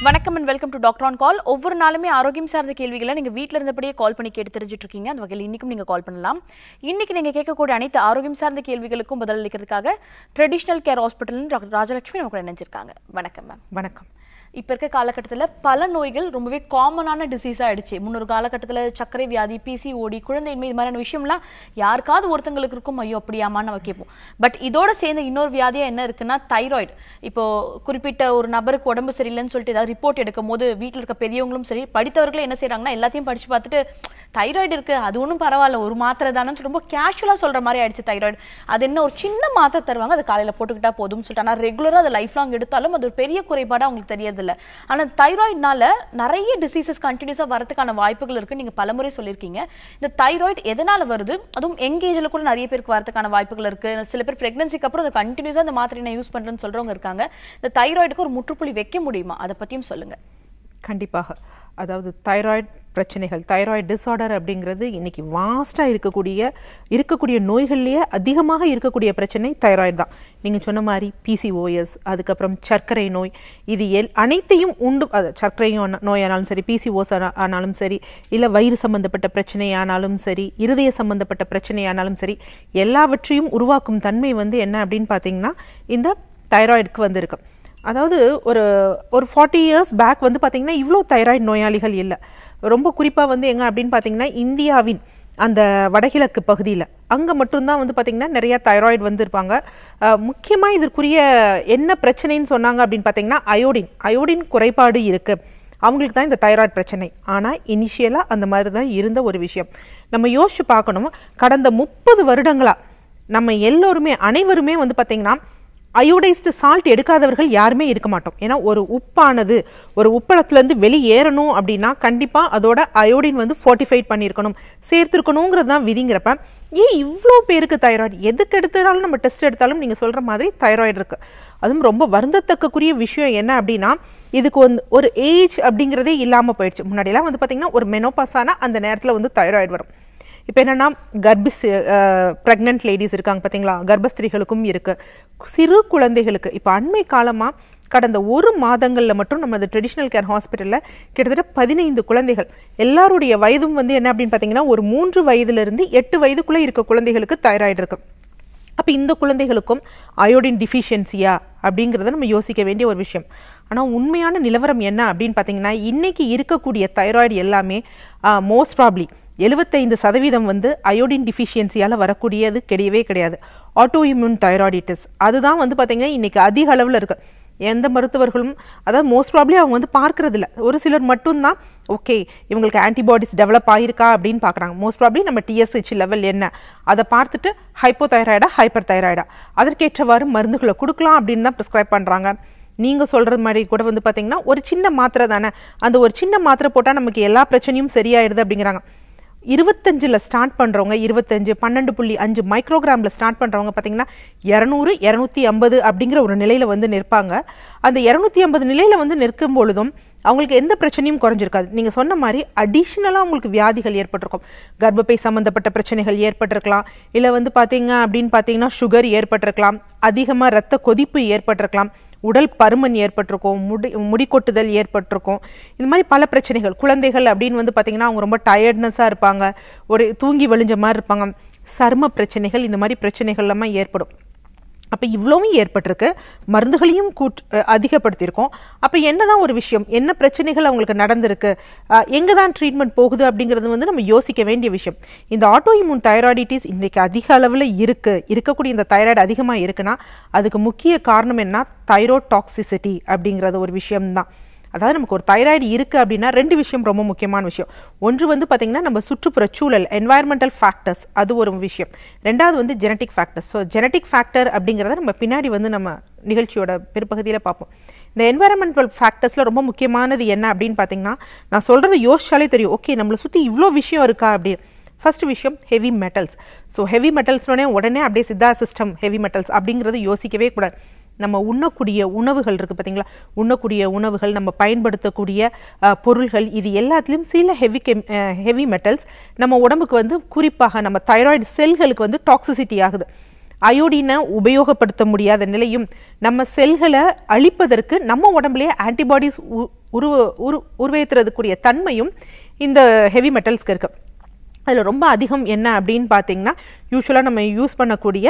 வணக்கம் and welcome to doctor on call ஒவ்வொரு நாளுமே ஆரோக்கியம் சார்ந்த கேள்விகளை நீங்கள் வீட்டில் இருந்தபடியே கால் பண்ணி கேட்டு தெரிஞ்சுட்டு இருக்கீங்க அந்த வகையில் இன்றைக்கும் நீங்கள் கால் பண்ணலாம் இன்னைக்கு நீங்கள் கேட்கக்கூடிய அனைத்து ஆரோக்கியம் சார்ந்த கேள்விகளுக்கும் பதிலளிக்கிறதுக்காக traditional care hospital doctor Rajalakshmi நமக்கு நினைச்சிருக்காங்க வணக்கம் மேம் வணக்கம் இப்போ இருக்க காலகட்டத்தில் பல நோய்கள் ரொம்பவே காமனான டிசீஸாக ஆயிடுச்சு முன்னொரு காலகட்டத்தில் சர்க்கரை வியாதி பிசிஓடி குழந்தையின்மை இது மாதிரியான விஷயம்லாம் யாருக்காவது ஒருத்தங்களுக்கு இருக்கும் ஐயோ அப்படியாமான்னு நம்ம கேட்போம் பட் இதோட சேர்ந்து இன்னொரு வியாதியா என்ன இருக்குன்னா தைராய்டு இப்போ குறிப்பிட்ட ஒரு நபருக்கு உடம்பு சரியில்லைன்னு சொல்லிட்டு ஏதாவது ரிப்போர்ட் எடுக்கும் போது வீட்டில் இருக்க பெரியவங்களும் சரி படித்தவர்களே என்ன செய்றாங்கன்னா எல்லாத்தையும் படிச்சு பார்த்துட்டு தைராய்டு இருக்கு அது ஒன்றும் பரவாயில்ல ஒரு மாத்திரை தானே சொல்லி ரொம்ப கேஷுவலாக சொல்ற மாதிரி ஆயிடுச்சு தைராய்டு அது என்ன ஒரு சின்ன மாத்திரை தருவாங்க அது காலையில போட்டுக்கிட்டா போதும்னு சொல்லிட்டு ஆனால் ரெகுலராக அது லைஃப் லாங் எடுத்தாலும் அது ஒரு பெரிய குறைபாடாக அவங்களுக்கு தெரியறதில்ல ஆனா தைராய்டுனால நிறைய டிசீசஸ் கண்டினியூஸாக வரதுக்கான வாய்ப்புகள் இருக்கு நீங்க பலமுறை சொல்லியிருக்கீங்க இந்த தைராய்டு எதனால வருது அதுவும் எங்கேஜில் கூட நிறைய பேருக்கு வரதுக்கான வாய்ப்புகள் இருக்கு சில பேர் பிரெக்னன்சிக்கு அப்புறம் அதை கண்டினியூஸாக இந்த மாத்திரை நான் யூஸ் பண்றேன்னு சொல்றவங்க இருக்காங்க இந்த தைராய்டுக்கு ஒரு முற்றுப்புள்ளி வைக்க முடியுமா அதை பத்தியும் சொல்லுங்க கண்டிப்பாக அதாவது தைராய்டு பிரச்சனைகள் தைராய்டு டிஸார்டர் அப்படிங்கிறது இன்னைக்கு வாஸ்ட்டாக இருக்கக்கூடிய இருக்கக்கூடிய நோய்கள்லேயே அதிகமாக இருக்கக்கூடிய பிரச்சனை தைராய்டு தான் நீங்கள் சொன்ன மாதிரி பிசிஓஎஸ் அதுக்கப்புறம் சர்க்கரை நோய் இது எல் அனைத்தையும் உண்டு அது சர்க்கரை நோ- நோயானாலும் சரி பிசிஓஸ் ஆனாலும் சரி இல்லை வயிறு சம்பந்தப்பட்ட பிரச்சனையானாலும் சரி இருதய சம்பந்தப்பட்ட பிரச்சனையானாலும் சரி எல்லாவற்றையும் உருவாக்கும் தன்மை வந்து என்ன அப்படின்னு பார்த்தீங்கன்னா இந்த தைராய்டுக்கு வந்திருக்கு அதாவது ஒரு ஒரு ஃபார்ட்டி இயர்ஸ் பேக் வந்து பார்த்தீங்கன்னா இவ்வளோ தைராய்டு நோயாளிகள் இல்லை ரொம்ப குறிப்பாக வந்து எங்க அப்படின்னு பார்த்தீங்கன்னா இந்தியாவின் அந்த வடகிழக்கு பகுதியில் அங்கே மட்டும்தான் வந்து பார்த்தீங்கன்னா நிறைய தைராய்டு வந்திருப்பாங்க முக்கியமாக இதற்குரிய என்ன பிரச்சனைன்னு சொன்னாங்க அப்படின்னு பார்த்தீங்கன்னா அயோடின் அயோடின் குறைபாடு இருக்குது அவங்களுக்கு தான் இந்த தைராய்டு பிரச்சனை ஆனால் இனிஷியலாக அந்த மாதிரி தான் இருந்த ஒரு விஷயம் நம்ம யோசிச்சு பார்க்கணும் கடந்த முப்பது வருடங்களா நம்ம எல்லோருமே அனைவருமே வந்து பார்த்தீங்கன்னா அயோடைஸ்டு சால்ட் எடுக்காதவர்கள் யாருமே இருக்க மாட்டோம் ஏன்னா ஒரு உப்பானது ஒரு உப்பளத்துலேருந்து வெளியேறணும் அப்படின்னா கண்டிப்பாக அதோட அயோடின் வந்து ஃபோர்ட்டிஃபைட் பண்ணியிருக்கணும் சேர்த்துருக்கணுங்கிறது தான் விதிங்கிறப்ப ஏன் இவ்வளோ பேருக்கு தைராய்டு எதுக்கு எடுத்தாலும் நம்ம டெஸ்ட் எடுத்தாலும் நீங்கள் சொல்கிற மாதிரி தைராய்டு இருக்கு அதுவும் ரொம்ப வருந்தத்தக்கக்குரிய விஷயம் என்ன அப்படின்னா இதுக்கு வந்து ஒரு ஏஜ் அப்படிங்கிறதே இல்லாமல் போயிடுச்சு முன்னாடியெல்லாம் வந்து பார்த்தீங்கன்னா ஒரு மெனோபாஸான அந்த நேரத்தில் வந்து தைராய்டு வரும் இப்போ என்னன்னா கர்ப்பிஸ் ப்ரெக்னென்ட் லேடிஸ் இருக்காங்க பார்த்தீங்களா கர்ப்பஸ்திரிகளுக்கும் இருக்கு சிறு குழந்தைகளுக்கு இப்போ அண்மை காலமாக கடந்த ஒரு மாதங்களில் மட்டும் நம்ம ட்ரெடிஷ்னல் கேர் ஹாஸ்பிட்டலில் கிட்டத்தட்ட பதினைந்து குழந்தைகள் எல்லாருடைய வயதும் வந்து என்ன அப்படின்னு பார்த்தீங்கன்னா ஒரு மூன்று வயதிலிருந்து எட்டு வயதுக்குள்ளே இருக்க குழந்தைகளுக்கு தைராய்டு இருக்கு அப்போ இந்த குழந்தைகளுக்கும் அயோடின் டிஃபிஷியன்சியா அப்படிங்கிறத நம்ம யோசிக்க வேண்டிய ஒரு விஷயம் ஆனால் உண்மையான நிலவரம் என்ன அப்படின்னு பார்த்தீங்கன்னா இன்னைக்கு இருக்கக்கூடிய தைராய்டு எல்லாமே மோஸ்ட் ப்ராப்ளி எழுபத்தைந்து சதவீதம் வந்து அயோடின் டிஃபிஷியன்சியால் வரக்கூடியது கிடையவே கிடையாது ஆட்டோ இம்யூன் தைராய்டிட்டிஸ் அதுதான் வந்து பார்த்தீங்கன்னா இன்னைக்கு அதிக அளவில் இருக்கு எந்த மருத்துவர்களும் அதாவது மோஸ்ட் ப்ராப்ளி அவங்க வந்து பார்க்கறது இல்ல ஒரு சிலர் மட்டும்தான் ஓகே இவங்களுக்கு ஆன்டிபாடிஸ் டெவலப் ஆயிருக்கா அப்படின்னு பார்க்குறாங்க மோஸ்ட் ப்ராப்ளி நம்ம டிஎஸ்ஹெச் லெவல் என்ன அதை பார்த்துட்டு ஹைப்போ தைராய்டா ஹைப்பர் தைராய்டா அதற்கேற்றவாறு மருந்துகளை கொடுக்கலாம் அப்படின்னு தான் ப்ரிஸ்கிரைப் பண்ணுறாங்க நீங்க சொல்றது மாதிரி கூட வந்து பாத்தீங்கன்னா ஒரு சின்ன மாத்திரை தானே அந்த ஒரு சின்ன மாத்திரை போட்டா நமக்கு எல்லா பிரச்சனையும் சரியாயிடுது அப்படிங்கிறாங்க இருபத்தஞ்சில் ஸ்டார்ட் பண்ணுறவங்க இருபத்தஞ்சு பன்னெண்டு புள்ளி அஞ்சு மைக்ரோகிராமில் ஸ்டார்ட் பண்ணுறவங்க பார்த்தீங்கன்னா இரநூறு இரநூத்தி ஐம்பது அப்படிங்கிற ஒரு நிலையில் வந்து நிற்பாங்க அந்த இரநூத்தி ஐம்பது நிலையில் வந்து நிற்கும் பொழுதும் அவங்களுக்கு எந்த பிரச்சனையும் குறைஞ்சிருக்காது நீங்கள் சொன்ன மாதிரி அடிஷ்னலாக அவங்களுக்கு வியாதிகள் ஏற்பட்டிருக்கும் கர்ப்பப்பை சம்மந்தப்பட்ட பிரச்சனைகள் ஏற்பட்டிருக்கலாம் இல்லை வந்து பார்த்தீங்க அப்படின்னு பார்த்தீங்கன்னா சுகர் ஏற்பட்டிருக்கலாம் அதிகமாக ரத்த கொதிப்பு ஏற்பட்டிருக்கலாம் உடல் பருமன் ஏற்பட்டிருக்கும் முடி முடி கொட்டுதல் ஏற்பட்டிருக்கும் இது மாதிரி பல பிரச்சனைகள் குழந்தைகள் அப்படின்னு வந்து பார்த்தீங்கன்னா அவங்க ரொம்ப டயர்ட்னஸாக இருப்பாங்க ஒரு தூங்கி வழிஞ்ச மாதிரி இருப்பாங்க சரும பிரச்சனைகள் இந்த மாதிரி பிரச்சனைகள் எல்லாம் ஏற்படும் அப்போ இவ்வளவும் ஏற்பட்டிருக்கு மருந்துகளையும் கூட் அஹ் அதிகப்படுத்தியிருக்கோம் அப்போ என்னதான் ஒரு விஷயம் என்ன பிரச்சனைகள் அவங்களுக்கு நடந்திருக்கு அஹ் எங்க தான் ட்ரீட்மெண்ட் போகுது அப்படிங்கிறது வந்து நம்ம யோசிக்க வேண்டிய விஷயம் இந்த ஆட்டோ இம்யூன் தைராய்டிட்டிஸ் இன்றைக்கு அதிக அளவில் இருக்கு இருக்கக்கூடிய இந்த தைராய்டு அதிகமாக இருக்குன்னா அதுக்கு முக்கிய காரணம் என்ன தைராய்ட் டாக்ஸிசிட்டி அப்படிங்கிறது ஒரு விஷயம்தான் அதாவது நமக்கு ஒரு தைராய்டு இருக்கு அப்படின்னா ரெண்டு விஷயம் ரொம்ப முக்கியமான விஷயம் ஒன்று வந்து பாத்தீங்கன்னா நம்ம சுற்றுப்புற சூழல் என்வாயர்மெண்டல் ஃபேக்டர்ஸ் அது ஒரு விஷயம் ரெண்டாவது வந்து genetic factors so genetic factor அப்படிங்கிறத நம்ம பின்னாடி வந்து நம்ம நிகழ்ச்சியோட பிற்பகுதியில் பார்ப்போம் இந்த என்வாயர்மெண்டல் ஃபேக்டர்ஸில் ரொம்ப முக்கியமானது என்ன அப்படின்னு பார்த்தீங்கன்னா நான் சொல்கிறத யோசிச்சாலே தெரியும் ஓகே நம்மளை சுற்றி இவ்வளோ விஷயம் இருக்கா அப்படின்னு ஃபர்ஸ்ட் விஷயம் ஹெவி மெட்டல்ஸ் ஸோ ஹெவி மெட்டல்ஸ்னோடனே உடனே அப்படியே சித்தா சிஸ்டம் ஹெவி மெட்டல்ஸ் அப்படிங்கிறது யோசிக்கவே கூடாது நம்ம உண்ணக்கூடிய உணவுகள் இருக்குது பார்த்தீங்களா உண்ணக்கூடிய உணவுகள் நம்ம பயன்படுத்தக்கூடிய அஹ், பொருள்கள் இது எல்லாத்துலேயும் சில ஹெவி கெம் ஹெவி மெட்டல்ஸ் நம்ம உடம்புக்கு வந்து குறிப்பாக நம்ம தைராய்டு செல்களுக்கு வந்து டாக்ஸிசிட்டி ஆகுது அயோடினை உபயோகப்படுத்த முடியாத நிலையும் நம்ம செல்களை அழிப்பதற்கு நம்ம உடம்புலயே ஆன்டிபாடிஸ் உருவ உரு உருவேற்றுறதுக்குரிய தன்மையும் இந்த ஹெவி மெட்டல்ஸ்க்கு இருக்கு அதில் ரொம்ப அதிகம் என்ன அப்படின்னு பார்த்தீங்கன்னா யூஸ்வலாக நம்ம யூஸ் பண்ணக்கூடிய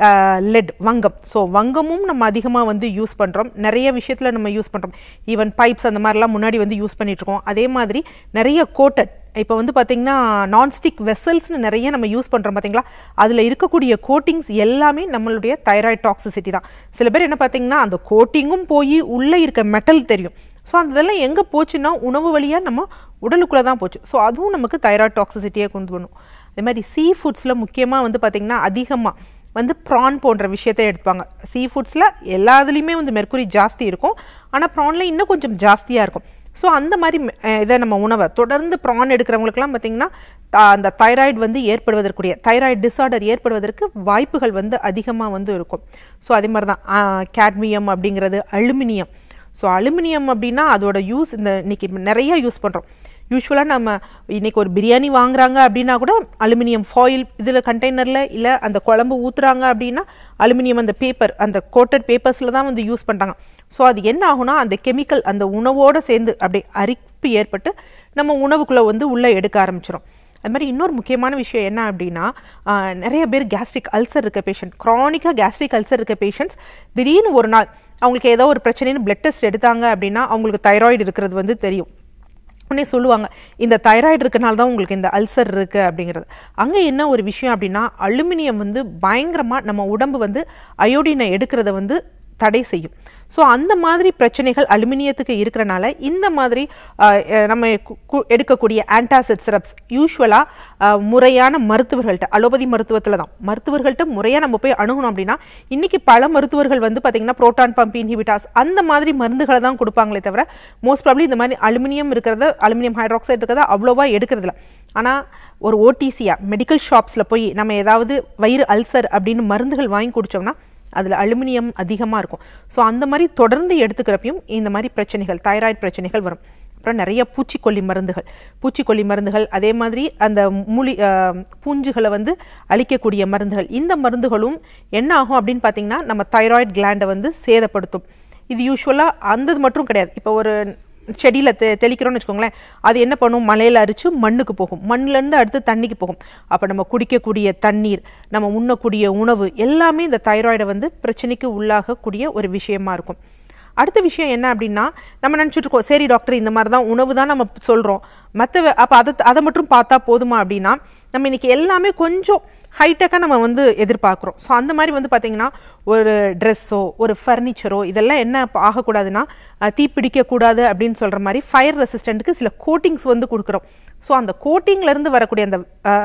லெட் வங்கம் ஸோ வங்கமும் நம்ம அதிகமாக வந்து யூஸ் பண்ணுறோம் நிறைய விஷயத்தில் நம்ம யூஸ் பண்ணுறோம் ஈவன் பைப்ஸ் அந்த மாதிரிலாம் முன்னாடி வந்து யூஸ் பண்ணிகிட்ருக்கோம் அதே மாதிரி நிறைய கோட்டட் இப்போ வந்து பார்த்தீங்கன்னா நான்ஸ்டிக் வெசல்ஸ்னு நிறைய நம்ம யூஸ் பண்ணுறோம் பார்த்தீங்களா அதில் இருக்கக்கூடிய கோட்டிங்ஸ் எல்லாமே நம்மளுடைய தைராய்டு டாக்ஸிசிட்டி தான் சில பேர் என்ன பார்த்தீங்கன்னா அந்த கோட்டிங்கும் போய் உள்ளே இருக்க மெட்டல் தெரியும் ஸோ அந்த இதெல்லாம் எங்கே போச்சுன்னா உணவு வழியாக நம்ம உடலுக்குள்ளே தான் போச்சு ஸோ அதுவும் நமக்கு தைராய்டு டாக்ஸிசிட்டியை கொண்டு வரணும் அதே மாதிரி சீ ஃபுட்ஸில் முக்கியமாக வந்து பார்த்திங்கன்னா அதிகமாக வந்து ப்ரான் போன்ற விஷயத்தை எடுப்பாங்க சீ ஃபுட்ஸில் எல்லா இதுலேயுமே வந்து மெர்க்குரி ஜாஸ்தி இருக்கும் ஆனால் ப்ரானில் இன்னும் கொஞ்சம் ஜாஸ்தியாக இருக்கும் ஸோ அந்த மாதிரி அஹ், இதை நம்ம உணவை தொடர்ந்து ப்ரான் எடுக்கிறவங்களுக்குலாம் பார்த்திங்கன்னா த- அந்த தைராய்டு வந்து ஏற்படுவதற்குரிய தைராய்டு டிஸார்டர் ஏற்படுவதற்கு வாய்ப்புகள் வந்து அதிகமாக வந்து இருக்கும் ஸோ அதே மாதிரி தான் கேட்மியம் அப்படிங்கிறது அலுமினியம் ஸோ அலுமினியம் அப்படின்னா அதோட யூஸ் இந்த இன்னைக்கு நிறைய யூஸ் பண்ணுறோம் யூஸ்வலாக நம்ம இன்னைக்கு ஒரு பிரியாணி வாங்குறாங்க அப்படின்னா கூட அலுமினியம் ஃபாயில் இதில் கண்டெய்னரில் இல்லை அந்த குழம்பு ஊற்றுறாங்க அப்படின்னா அலுமினியம் அந்த பேப்பர் அந்த கோட்டட் பேப்பர்ஸில் தான் வந்து யூஸ் பண்ணுறாங்க ஸோ அது என்ன ஆகும்னா அந்த கெமிக்கல் அந்த உணவோடு சேர்ந்து அப்படி அரிப்பு ஏற்பட்டு நம்ம உணவுக்குள்ளே வந்து உள்ளே எடுக்க ஆரம்பிச்சிடும் அது மாதிரி இன்னொரு முக்கியமான விஷயம் என்ன அப்படின்னா ஆஹ், நிறைய பேர் கேஸ்ட்ரிக் அல்சர் இருக்க பேஷண்ட் க்ரானிக்காக கேஸ்ட்ரிக் அல்சர் இருக்க பேஷண்ட்ஸ் திடீர்னு ஒரு நாள் அவங்களுக்கு ஏதோ ஒரு பிரச்சனைன்னு பிளட் டெஸ்ட் எடுத்தாங்க அப்படின்னா அவங்களுக்கு தைராய்டு இருக்கிறது வந்து தெரியும் உடனே சொல்லுவாங்க இந்த தைராய்டு இருக்கனால தான் உங்களுக்கு இந்த அல்சர் இருக்குது அப்படிங்கிறது அங்கே என்ன ஒரு விஷயம் அப்படின்னா அலுமினியம் வந்து பயங்கரமாக நம்ம உடம்பு வந்து அயோடினை எடுக்கிறத வந்து தடை செய்யும் ஸோ அந்த மாதிரி பிரச்சனைகள் அலுமினியத்துக்கு இருக்கிறனால இந்த மாதிரி ஆஹ், அஹ், நம்ம கு- கு- எடுக்கக்கூடிய ஆன்டாசிட் சிரப்ஸ் யூஸ்வலாக முறையான மருத்துவர்கள்ட்ட அலோபதி மருத்துவத்தில் தான் மருத்துவர்கள்ட்ட முறையாக நம்ம போய் அணுகணும் அப்படின்னா இன்னைக்கு பல மருத்துவர்கள் வந்து பார்த்தீங்கன்னா புரோட்டான் பம்ப் இன்ஹிபிட்டாஸ் அந்த மாதிரி மருந்துகளை தான் கொடுப்பாங்களே தவிர மோஸ்ட் ப்ராப்ளி இந்த மாதிரி அலுமினியம் இருக்கிறத அலுமினியம் ஹைட்ராக்சைடு இருக்கிறத அவ்வளோவா எடுக்கிறதில்ல ஆனால் ஒரு ஓடிசியா மெடிக்கல் ஷாப்ஸில் போய் நம்ம ஏதாவது வயிறு அல்சர் அப்படின்னு மருந்துகள் வாங்கி குடிச்சோம்னா அதில் அலுமினியம் அதிகமாக இருக்கும் ஸோ அந்த மாதிரி தொடர்ந்து எடுத்துக்கிறப்பையும் இந்த மாதிரி பிரச்சனைகள் தைராய்டு பிரச்சனைகள் வரும் அப்புறம் நிறைய பூச்சிக்கொல்லி மருந்துகள் பூச்சிக்கொல்லி மருந்துகள் அதே மாதிரி அந்த மூலி அஹ், பூஞ்சுகளை வந்து அழிக்கக்கூடிய மருந்துகள் இந்த மருந்துகளும் என்ன ஆகும் அப்படின்னு பார்த்தீங்கன்னா நம்ம தைராய்டு கிளாண்டை வந்து சேதப்படுத்தும் இது யூஸ்வலாக அந்த இது மட்டும் கிடையாது இப்போ ஒரு செடியில் தெ தெளிக்கிறோம்னு வச்சுக்கோங்களேன் அது என்ன பண்ணும் மலையில் அரிச்சு மண்ணுக்கு போகும் மண்ணுலேருந்து அடுத்து தண்ணிக்கு போகும் அப்போ நம்ம குடிக்கக்கூடிய தண்ணீர் நம்ம உண்ணக்கூடிய உணவு எல்லாமே இந்த தைராய்டை வந்து பிரச்சனைக்கு உள்ளாகக்கூடிய ஒரு விஷயமா இருக்கும் அடுத்த விஷயம் என்ன அப்படின்னா நம்ம நினச்சிட்டு இருக்கோம் சரி டாக்டர் இந்த மாதிரி தான் உணவு தான் நம்ம சொல்கிறோம் மற்ற அப்போ அதை அதை மட்டும் பார்த்தா போதுமா அப்படின்னா நம்ம இன்னைக்கு எல்லாமே கொஞ்சம் ஹைடெக்காக நம்ம வந்து எதிர்பார்க்குறோம் ஸோ அந்த மாதிரி வந்து பார்த்தீங்கன்னா ஒரு ட்ரெஸ்ஸோ ஒரு ஃபர்னிச்சரோ இதெல்லாம் என்ன அப்ப ஆகக்கூடாதுன்னா அஹ், தீ பிடிக்கக்கூடாது அப்படின்னு சொல்கிற மாதிரி ஃபயர் ரெசிஸ்டண்ட்டுக்கு சில கோட்டிங்ஸ் வந்து கொடுக்குறோம் ஸோ அந்த கோட்டிங்லேருந்து வரக்கூடிய அந்த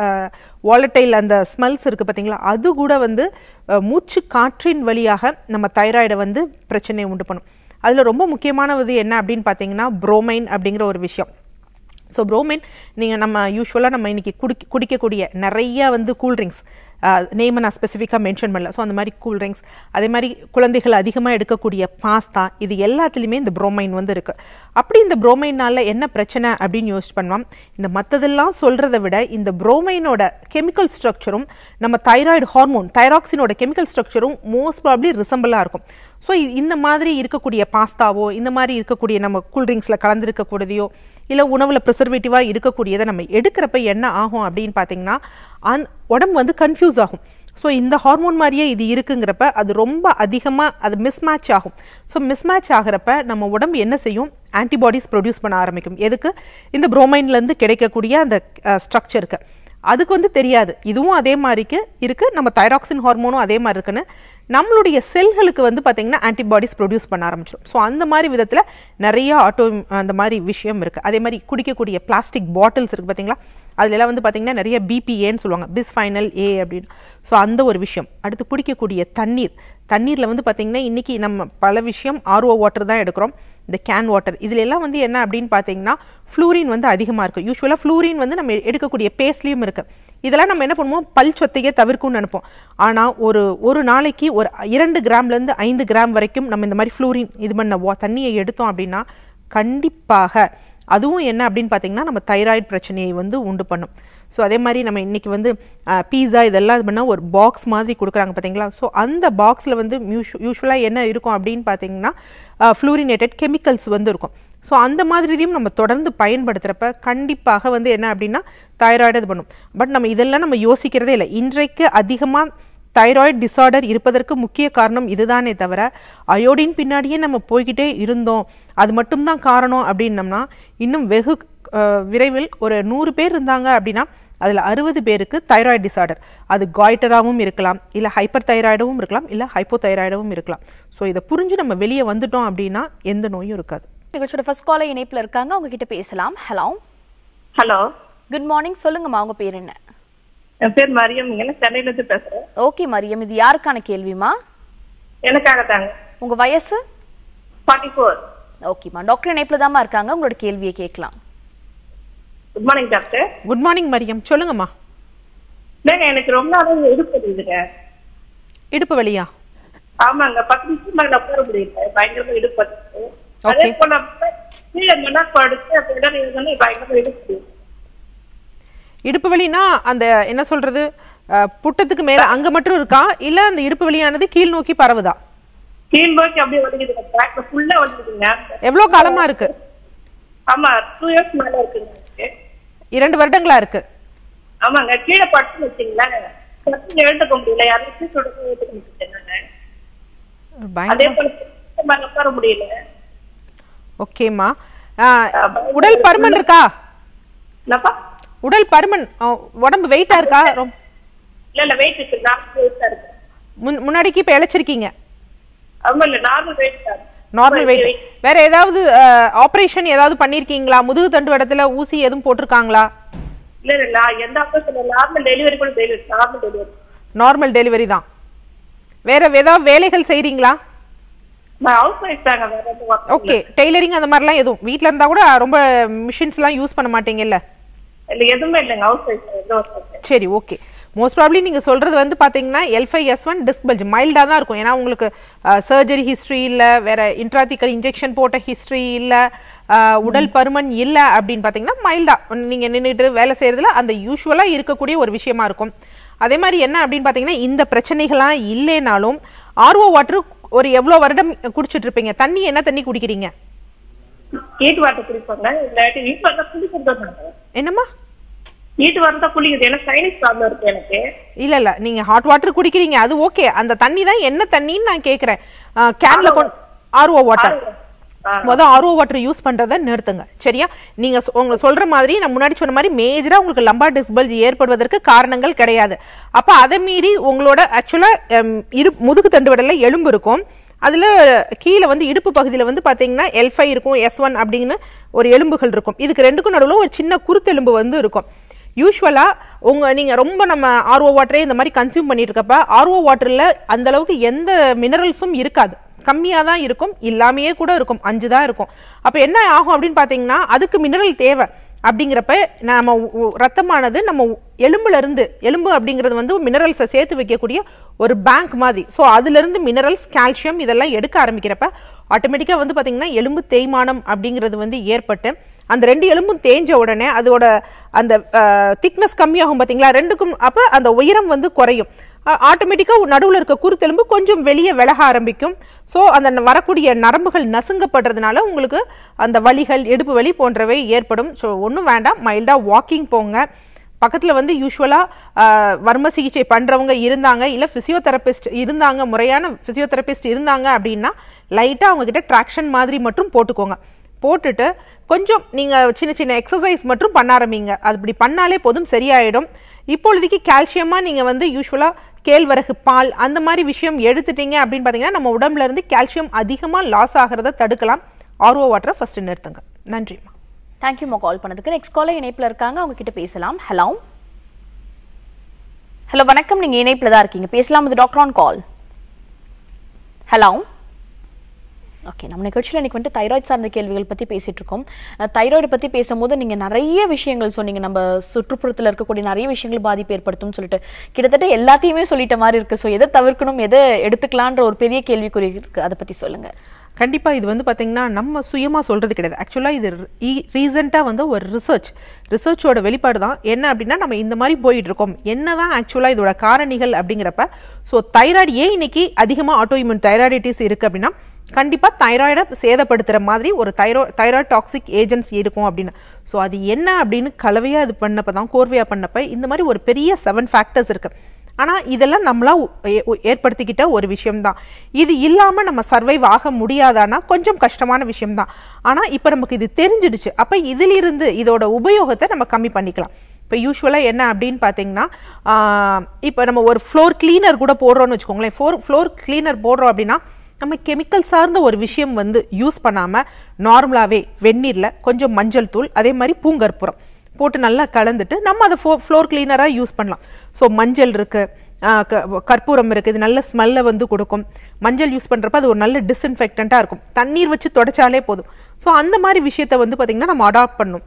வாலட்டைல் அந்த ஸ்மெல்ஸ் இருக்குது பார்த்தீங்களா அது கூட வந்து அஹ், மூச்சு காற்றின் வழியாக நம்ம தைராய்டை வந்து பிரச்சனையை உண்டு பண்ணும் அதில் ரொம்ப முக்கியமானது என்ன அப்படின்னு பார்த்தீங்கன்னா புரோமைன் அப்படிங்கிற ஒரு விஷயம் ஸோ ப்ரோமைன் நீங்கள் நம்ம யூஸ்வலாக நம்ம இன்னைக்கு குடிக்க குடிக்கக்கூடிய நிறைய வந்து கூல்ட்ரிங்க்ஸ் நேமை நான் ஸ்பெசிஃபிக்காக மென்ஷன் பண்ணல ஸோ அந்த மாதிரி கூல்ட்ரிங்க்ஸ் அதே மாதிரி குழந்தைகள் அதிகமாக எடுக்கக்கூடிய பாஸ்தா இது எல்லாத்துலேயுமே இந்த புரோமைன் வந்து இருக்குது அப்படி இந்த புரோமைனால என்ன பிரச்சனை அப்படின்னு யோசிச்சு பண்ணுவோம் இந்த மற்றதெல்லாம் சொல்கிறத விட இந்த புரோமைனோட கெமிக்கல் ஸ்ட்ரக்சரும் நம்ம தைராய்டு ஹார்மோன் தைராக்சினோட கெமிக்கல் ஸ்ட்ரக்சரும் மோஸ்ட் ப்ராப்ளி ரிசம்பிளாக இருக்கும் ஸோ இந்த மாதிரி இருக்கக்கூடிய பாஸ்தாவோ இந்த மாதிரி இருக்கக்கூடிய நம்ம கூல்ட்ரிங்க்ஸில் கலந்துருக்கக்கூடியதையோ இல்லை உணவில் ப்ரிசர்வேட்டிவாக இருக்கக்கூடியதை நம்ம எடுக்கிறப்ப என்ன ஆகும் அப்படின்னு பார்த்தீங்கன்னா அந் உடம்பு வந்து கன்ஃபியூஸ் ஆகும் ஸோ இந்த ஹார்மோன் மாதிரியே இது இருக்குங்கிறப்ப அது ரொம்ப அதிகமாக அது மிஸ்மேட்ச் ஆகும் ஸோ மிஸ்மேட்ச் ஆகிறப்ப நம்ம உடம்பு என்ன செய்யும் ஆன்டிபாடிஸ் ப்ரொடியூஸ் பண்ண ஆரம்பிக்கும் எதுக்கு இந்த புரோமைன்லேருந்து கிடைக்கக்கூடிய அந்த ஸ்ட்ரக்சருக்கு அதுக்கு வந்து தெரியாது இதுவும் அதே மாதிரிக்கு இருக்கு நம்ம தைராக்சின் ஹார்மோனும் அதே மாதிரி இருக்குன்னு நம்மளுடைய செல்களுக்கு வந்து பார்த்தீங்கன்னா ஆன்டிபாடிஸ் ப்ரொடியூஸ் பண்ண ஆரம்பிச்சிடும் ஸோ அந்த மாதிரி விதத்தில் நிறைய ஆட்டோ அந்த மாதிரி விஷயம் இருக்குது அதே மாதிரி குடிக்கக்கூடிய பிளாஸ்டிக் பாட்டில்ஸ் இருக்குது பார்த்தீங்களா அதுல எல்லாம் வந்து பார்த்தீங்கன்னா நிறைய பிபிஏன்னு சொல்லுவாங்க பிஸ்ஃபைனல் ஏ அப்படின்னு ஸோ அந்த ஒரு விஷயம் அடுத்து குடிக்கக்கூடிய தண்ணீர் தண்ணீரில் வந்து பார்த்தீங்கன்னா இன்றைக்கி நம்ம பல விஷயம் ஆர்ஓ வாட்டர் தான் எடுக்கிறோம் இந்த கேன் வாட்டர் இதுல எல்லாம் வந்து என்ன அப்படின்னு பார்த்தீங்கன்னா ஃப்ளூரின் வந்து அதிகமாக இருக்குது யூஸ்வலாக ஃப்ளூரின் வந்து நம்ம எடுக்கக்கூடிய பேஸ்ட்லேயும் இருக்குது இதெல்லாம் நம்ம என்ன பண்ணுவோம் பல் சொத்தையே தவிர்க்கும்னு நினைப்போம் ஆனால் ஒரு ஒரு நாளைக்கு ஒரு இரண்டு கிராம்லேருந்து ஐந்து கிராம் வரைக்கும் நம்ம இந்த மாதிரி ஃப்ளூரின் இது பண்ண வா தண்ணியை எடுத்தோம் அப்படின்னா கண்டிப்பாக அதுவும் என்ன அப்படின்னு பார்த்தீங்கன்னா நம்ம தைராய்டு பிரச்சனையை வந்து உண்டு பண்ணும் ஸோ அதே மாதிரி நம்ம இன்னைக்கு வந்து பீஸா இதெல்லாம் இது பண்ணால் ஒரு பாக்ஸ் மாதிரி கொடுக்குறாங்க பார்த்தீங்களா ஸோ அந்த பாக்ஸில் வந்து யூஸ்வலாக என்ன இருக்கும் அப்படின்னு பார்த்தீங்கன்னா ஃப்ளூரினேட்டட் கெமிக்கல்ஸ் வந்து இருக்கும் ஸோ அந்த மாதிரியும் நம்ம தொடர்ந்து பயன்படுத்துகிறப்ப கண்டிப்பாக வந்து என்ன அப்படின்னா தைராய்டு இது பண்ணும் பட் நம்ம இதெல்லாம் நம்ம யோசிக்கிறதே இல்லை இன்றைக்கு அதிகமாக தைராய்டு டிசார்டர் இருப்பதற்கு முக்கிய காரணம் இதுதானே தவிர அயோடின் பின்னாடியே நம்ம போய்கிட்டே இருந்தோம் அது மட்டும்தான் காரணம் அப்படின்னம்னா இன்னும் வெகு அஹ், விரைவில் ஒரு நூறு பேர் இருந்தாங்க அப்படின்னா அதில் அறுபது பேருக்கு தைராய்டு டிசார்டர் அது காய்டராகவும் இருக்கலாம் இல்லை ஹைப்பர் தைராய்டும் இருக்கலாம் இல்லை ஹைப்போ தைராய்டும் இருக்கலாம் ஸோ இதை புரிஞ்சு நம்ம வெளியே வந்துட்டோம் அப்படின்னா எந்த நோயும் இருக்காது நிகழ்ச்சியோட ஃபர்ஸ்ட் காலை இணைப்புல இருக்காங்க அவங்க கிட்ட பேசலாம் ஹலோ ஹலோ குட் மார்னிங் சொல்லுங்கம்மா உங்க பேர் என்ன என் பேர் மரியம் இங்க சென்னையில இருந்து பேசுறேன் ஓகே மரியம் இது யாருக்கான கேள்விமா எனக்காக தாங்க உங்க வயசு ஃபார்ட்டி ஃபோர் ஓகேம்மா டாக்டர் இணைப்புல தாம்மா இருக்காங்க உங்களோட கேள்வியை கேட்கலாம் good morning doctor good morning Mariam சொல்லுங்கம்மா இல்லைங்க எனக்கு ரொம்ப நாள் இடுப்பு வலிக்குதுங்க இடுப்பு வலியா ஆமாங்க பத்து நிமிஷம் மேல உட்கார முடியல பயங்கரமா இடுப்பு வலிக்குது Okay. அதே போல கீழே மண்ணா படுத்து அப்படிதான் இருந்தாலும் பயங்கரமா இடுப்பு வலிக்குது. இடுப்பு வலினா அந்த என்ன சொல்றது அஹ், புட்டத்துக்கு மேல அங்க மட்டும் இருக்கா இல்ல அந்த இடுப்பு வலியானது கீழ் நோக்கி பரவுதா கீழ் நோக்கி அப்படியே வலிக்குதுங்க பேக்ல ஃபுல்லா வலிக்குதுங்க எவ்வளவு காலமா இருக்கு ஆமா டூ இயர்ஸ் மேல இருக்குங்க எனக்கு. இரண்டு வருடங்களா இருக்கு ஆமாங்க கீழே படுத்து வச்சீங்களேன் சட்டுன்னு எழுந்துக்க முடியல யாரும் சொல்றது எழுந்துக்க முடியல அதே பயங்கரம் போல மேல உட்கார முடியல ஓகேம்மா அஹ், உடல் பருமன் இருக்கா என்னப்பா உடல் பருமன் அஹ், உடம்பு வெயிட்டா இருக்கா ரொம்ப இல்ல இல்ல வெயிட் இருக்கு நார்மல் வெயிட் தான் இருக்கு முன் முன்னாடிக்கு இப்ப இழைச்சிருக்கீங்க ஆமா இல்ல நார்மல் வெயிட் தான் நார்மல் வெயிட் வேற ஏதாவது ஆபரேஷன் ஏதாவது பண்ணிருக்கீங்களா முதுகு தண்டு இடத்துல ஊசி எதுவும் போட்டிருக்காங்களா இல்ல இல்ல நான் எந்த ஆபரேஷன் நார்மல் டெலிவரி கூட delivery normal delivery normal delivery தான் வேற ஏதாவது வேலைகள் செய்றீங்களா நான் ஹவுஸ் ஒய்ஃப் தாங்க வேற எதுவும் work இல்ல. ஓகே டெய்லரிங் அந்த மாதிரிலாம் எதுவும் வீட்ல இருந்தா கூட ரொம்ப மிஷின்ஸ்லாம் யூஸ் பண்ண மாட்டீங்கல்ல இல்ல எதுவுமே இல்லைங்க ஹவுஸ் ஒய்ஃப் எந்த ஒர்க் இல்லை. சரி ஓகே மோஸ்ட் ப்ராப்ளி நீங்க சொல்றது வந்து பாத்தீங்கன்னா L five S one disc bulge மைல்டா தான் இருக்கும் ஏன்னா உங்களுக்கு சர்ஜரி ஹிஸ்டரி இல்ல வேற இன்ட்ராத்திக்கல் இன்ஜெக்ஷன் போட்ட ஹிஸ்டரி இல்ல அஹ், உடல் பருமன் இல்ல அப்படின்னு பாத்தீங்கன்னா மைல்டா நீங்க நின்னுட்டு வேலை செய்யறதுல அந்த யூஸ்வலா இருக்கக்கூடிய ஒரு விஷயமா இருக்கும் அதே மாதிரி என்ன அப்படின்னு பாத்தீங்கன்னா இந்த பிரச்சனைகள்லாம் இல்லைனாலும் ஆர்ஓ வாட்டர் ஒரு எவ்வளவு வருடம் குடிச்சிட்டு இருப்பீங்க தண்ணி என்ன தண்ணி குடிக்கிறீங்க ஹீட் வாட்டர் குடிப்பாங்க இல்லாட்டி ஹீட் வாட்டர் குளிக்கிறது தாங்க என்னம்மா ஹீட் வாட்டர் தான் குளிக்குது எனக்கு சைனஸ் ப்ராப்ளம் இருக்கு எனக்கு இல்ல இல்ல நீங்க ஹாட் வாட்டர் குடிக்கிறீங்க அது ஓகே அந்த தண்ணி தான் என்ன தண்ணின்னு நான் கேக்குறேன் கேன்ல கொண்டு ஆர்ஓ வாட்டர் ஆ. முத ஆர்ஓ வாட்டர் யூஸ் பண்றதை நிறுத்துங்க சரியா நீங்க சொ- உங்க சொல்ற மாதிரி நான் முன்னாடி சொன்ன மாதிரி மேஜரா உங்களுக்கு லம்பா டிஸ்பல்ஜ் ஏற்படுவதற்கு காரணங்கள் கிடையாது அப்ப அதை மீறி உங்களோட ஆக்சுவலா இடு முதுகு தண்டு விடல எலும்பு இருக்கும் அதுல கீழே வந்து இடுப்பு பகுதியில வந்து பாத்தீங்கன்னா எல் ஃபைவ் இருக்கும் எஸ் ஒன் அப்படின்னு ஒரு எலும்புகள் இருக்கும் இதுக்கு ரெண்டுக்கும் நடுவுல ஒரு சின்ன குருத்தெலும்பு வந்து இருக்கும் யூஸ்வலா உங்க நீங்க ரொம்ப நம்ம ஆர்ஓ வாட்டரே இந்த மாதிரி கன்சியூம் பண்ணிட்டு இருக்கப்ப ஆர்ஓ வாட்டர்ல அந்த அளவுக்கு எந்த மினரல்ஸும் இருக்காது கம்மியா தான் இருக்கும் இல்லாமையே கூட இருக்கும் அஞ்சு தான் இருக்கும் அப்ப என்ன ஆகும் அப்படின்னு பாத்தீங்கன்னா அதுக்கு மினரல் தேவை அப்படிங்கிறப்ப நம்ம உ- உ- ரத்தமானது நம்ம உ- எலும்புல இருந்து எலும்பு அப்படிங்கிறது வந்து மினரல்ஸை சேர்த்து வைக்கக்கூடிய ஒரு பேங்க் மாதிரி ஸோ அதுல இருந்து மினரல்ஸ் கால்சியம் இதெல்லாம் எடுக்க ஆரம்பிக்கிறப்ப ஆட்டோமேட்டிக்கா வந்து பாத்தீங்கன்னா எலும்பு தேய்மானம் அப்படிங்கிறது வந்து ஏற்பட்டு அந்த ரெண்டு எலும்பும் தேஞ்ச உடனே அதோட அந்த திக்னஸ் கம்மியாகும் பாத்தீங்களா ரெண்டுக்கும் அப்ப அந்த உயரம் வந்து குறையும் ஆட்டோமேட்டிக்காக நடுவுல இருக்க குருத்தெலும்பு கொஞ்சம் வெளியே விலக ஆரம்பிக்கும் ஸோ அந்த ந- வரக்கூடிய நரம்புகள் நசுங்கப்படுறதுனால உங்களுக்கு அந்த வலிகள் இடுப்பு வலி போன்றவை ஏற்படும் ஸோ ஒன்றும் வேண்டாம் மைல்டாக வாக்கிங் போங்க பக்கத்தில் வந்து யூஸ்வலாக வர்ம சிகிச்சை பண்ணுறவங்க இருந்தாங்க இல்லை ஃபிசியோதெரபிஸ்ட் இருந்தாங்க முறையான ஃபிசியோதெரபிஸ்ட் இருந்தாங்க அப்படின்னா லைட்டாக அவங்கக்கிட்ட ட்ராக்ஷன் மாதிரி மட்டும் போட்டுக்கோங்க போட்டுட்டு கொஞ்சம் நீங்கள் சின்ன சின்ன எக்ஸசைஸ் மட்டும் பண்ண ஆரம்பிங்க அது இப்படி பண்ணாலே போதும் சரியாயிடும் இப்பொழுதைக்கு கால்சியமாக நீங்கள் வந்து யூஸ்வலாக கேழ்வரகு பால் அந்த மாதிரி விஷயம் எடுத்துட்டீங்க அப்படின்னு பார்த்தீங்கன்னா நம்ம உடம்புல இருந்து கால்சியம் அதிகமாக லாஸ் ஆகிறத தடுக்கலாம் ஆர்ஓ வாட்டரை ஃபஸ்ட்டு நிறுத்துங்க நன்றிம்மா தேங்க்யூமா கால் பண்ணதுக்கு நெக்ஸ்ட் காலர் இணைப்புல இருக்காங்க அவங்க கிட்ட பேசலாம் ஹலோ ஹலோ வணக்கம் நீங்க இணைப்புல தான் இருக்கீங்க பேசலாம் இது doctor on call hello okay நம்ம நிகழ்ச்சியில் இன்னைக்கு வந்துட்டு தைராய்டு சார்ந்த கேள்விகள் பற்றி பேசிட்டு இருக்கோம் தைராய்டு பற்றி பேசும்போது நீங்கள் நிறைய விஷயங்கள் சொன்னீங்க நம்ம சுற்றுப்புறத்தில் இருக்கக்கூடிய நிறைய விஷயங்கள் பாதிப்பு ஏற்படுத்தும்னு சொல்லிட்டு கிட்டத்தட்ட எல்லாத்தையுமே சொல்லிட்ட மாதிரி இருக்கு ஸோ எதை தவிர்க்கணும் எதை எடுத்துக்கலான்ற ஒரு பெரிய கேள்விக்குறி இருக்கு அதை பற்றி சொல்லுங்க கண்டிப்பா இது வந்து பாத்தீங்கன்னா நம்ம சுயமா சொல்றது கிடையாது ஆக்சுவலா இது ரீசெண்டா வந்து ஒரு ரிசர்ச் ரிசர்ச்சோட வெளிப்பாடு தான் என்ன அப்படின்னா நம்ம இந்த மாதிரி போயிட்டு இருக்கோம் என்னதான் ஆக்சுவலா இதோட காரணிகள் அப்படிங்கிறப்ப ஸோ தைராய்டு ஏன் இன்னைக்கு அதிகமா ஆட்டோஇம்யூன் தைராய்டிட்டிஸ் இருக்கு அப்படின்னா கண்டிப்பா தைராய்டை சேதப்படுத்துற மாதிரி ஒரு தைரோ தைராய்டு டாக்ஸிக் ஏஜென்ட்ஸ் இருக்கும் அப்படின்னு ஸோ அது என்ன அப்படின்னு கலவையா இது பண்ணப்ப தான் கோர்வையா பண்ணப்ப இந்த மாதிரி ஒரு பெரிய செவன் ஃபேக்டர்ஸ் இருக்கு ஆனா இதெல்லாம் நம்மளா உ- ஏ- உ- ஏற்படுத்திக்கிட்ட ஒரு விஷயம்தான் இது இல்லாம நம்ம சர்வைவ் ஆக முடியாதானா கொஞ்சம் கஷ்டமான விஷயம்தான் ஆனா இப்ப நமக்கு இது தெரிஞ்சிடுச்சு அப்ப இதிலிருந்து இதோட உபயோகத்தை நம்ம கம்மி பண்ணிக்கலாம் இப்போ யூஸ்வலாக என்ன அப்படின்னு பார்த்தீங்கன்னா இப்போ நம்ம ஒரு ஃப்ளோர் கிளீனர் கூட போடுறோம்னு வச்சுக்கோங்களேன் ஃபோர் ஃப்ளோர் கிளீனர் போடுறோம் அப்படின்னா நம்ம கெமிக்கல் சார்ந்த ஒரு விஷயம் வந்து யூஸ் பண்ணாமல் நார்மலாகவே வெந்நீரில் கொஞ்சம் மஞ்சள் தூள் அதே மாதிரி பூங்கற்புரம் போட்டு நல்லா கலந்துட்டு நம்ம அதை ஃபோ ஃப்ளோர் கிளீனராக யூஸ் பண்ணலாம் ஸோ மஞ்சள் இருக்குது கற்பூரம் இருக்குது இது நல்ல ஸ்மெல்லை வந்து கொடுக்கும் மஞ்சள் யூஸ் பண்ணுறப்ப அது ஒரு நல்ல டிஸ்இன்ஃபெக்டண்ட்டாக இருக்கும் தண்ணீர் வச்சு தொடச்சாலே போதும் ஸோ அந்த மாதிரி விஷயத்தை வந்து பார்த்திங்கன்னா நம்ம அடாப்ட் பண்ணணும்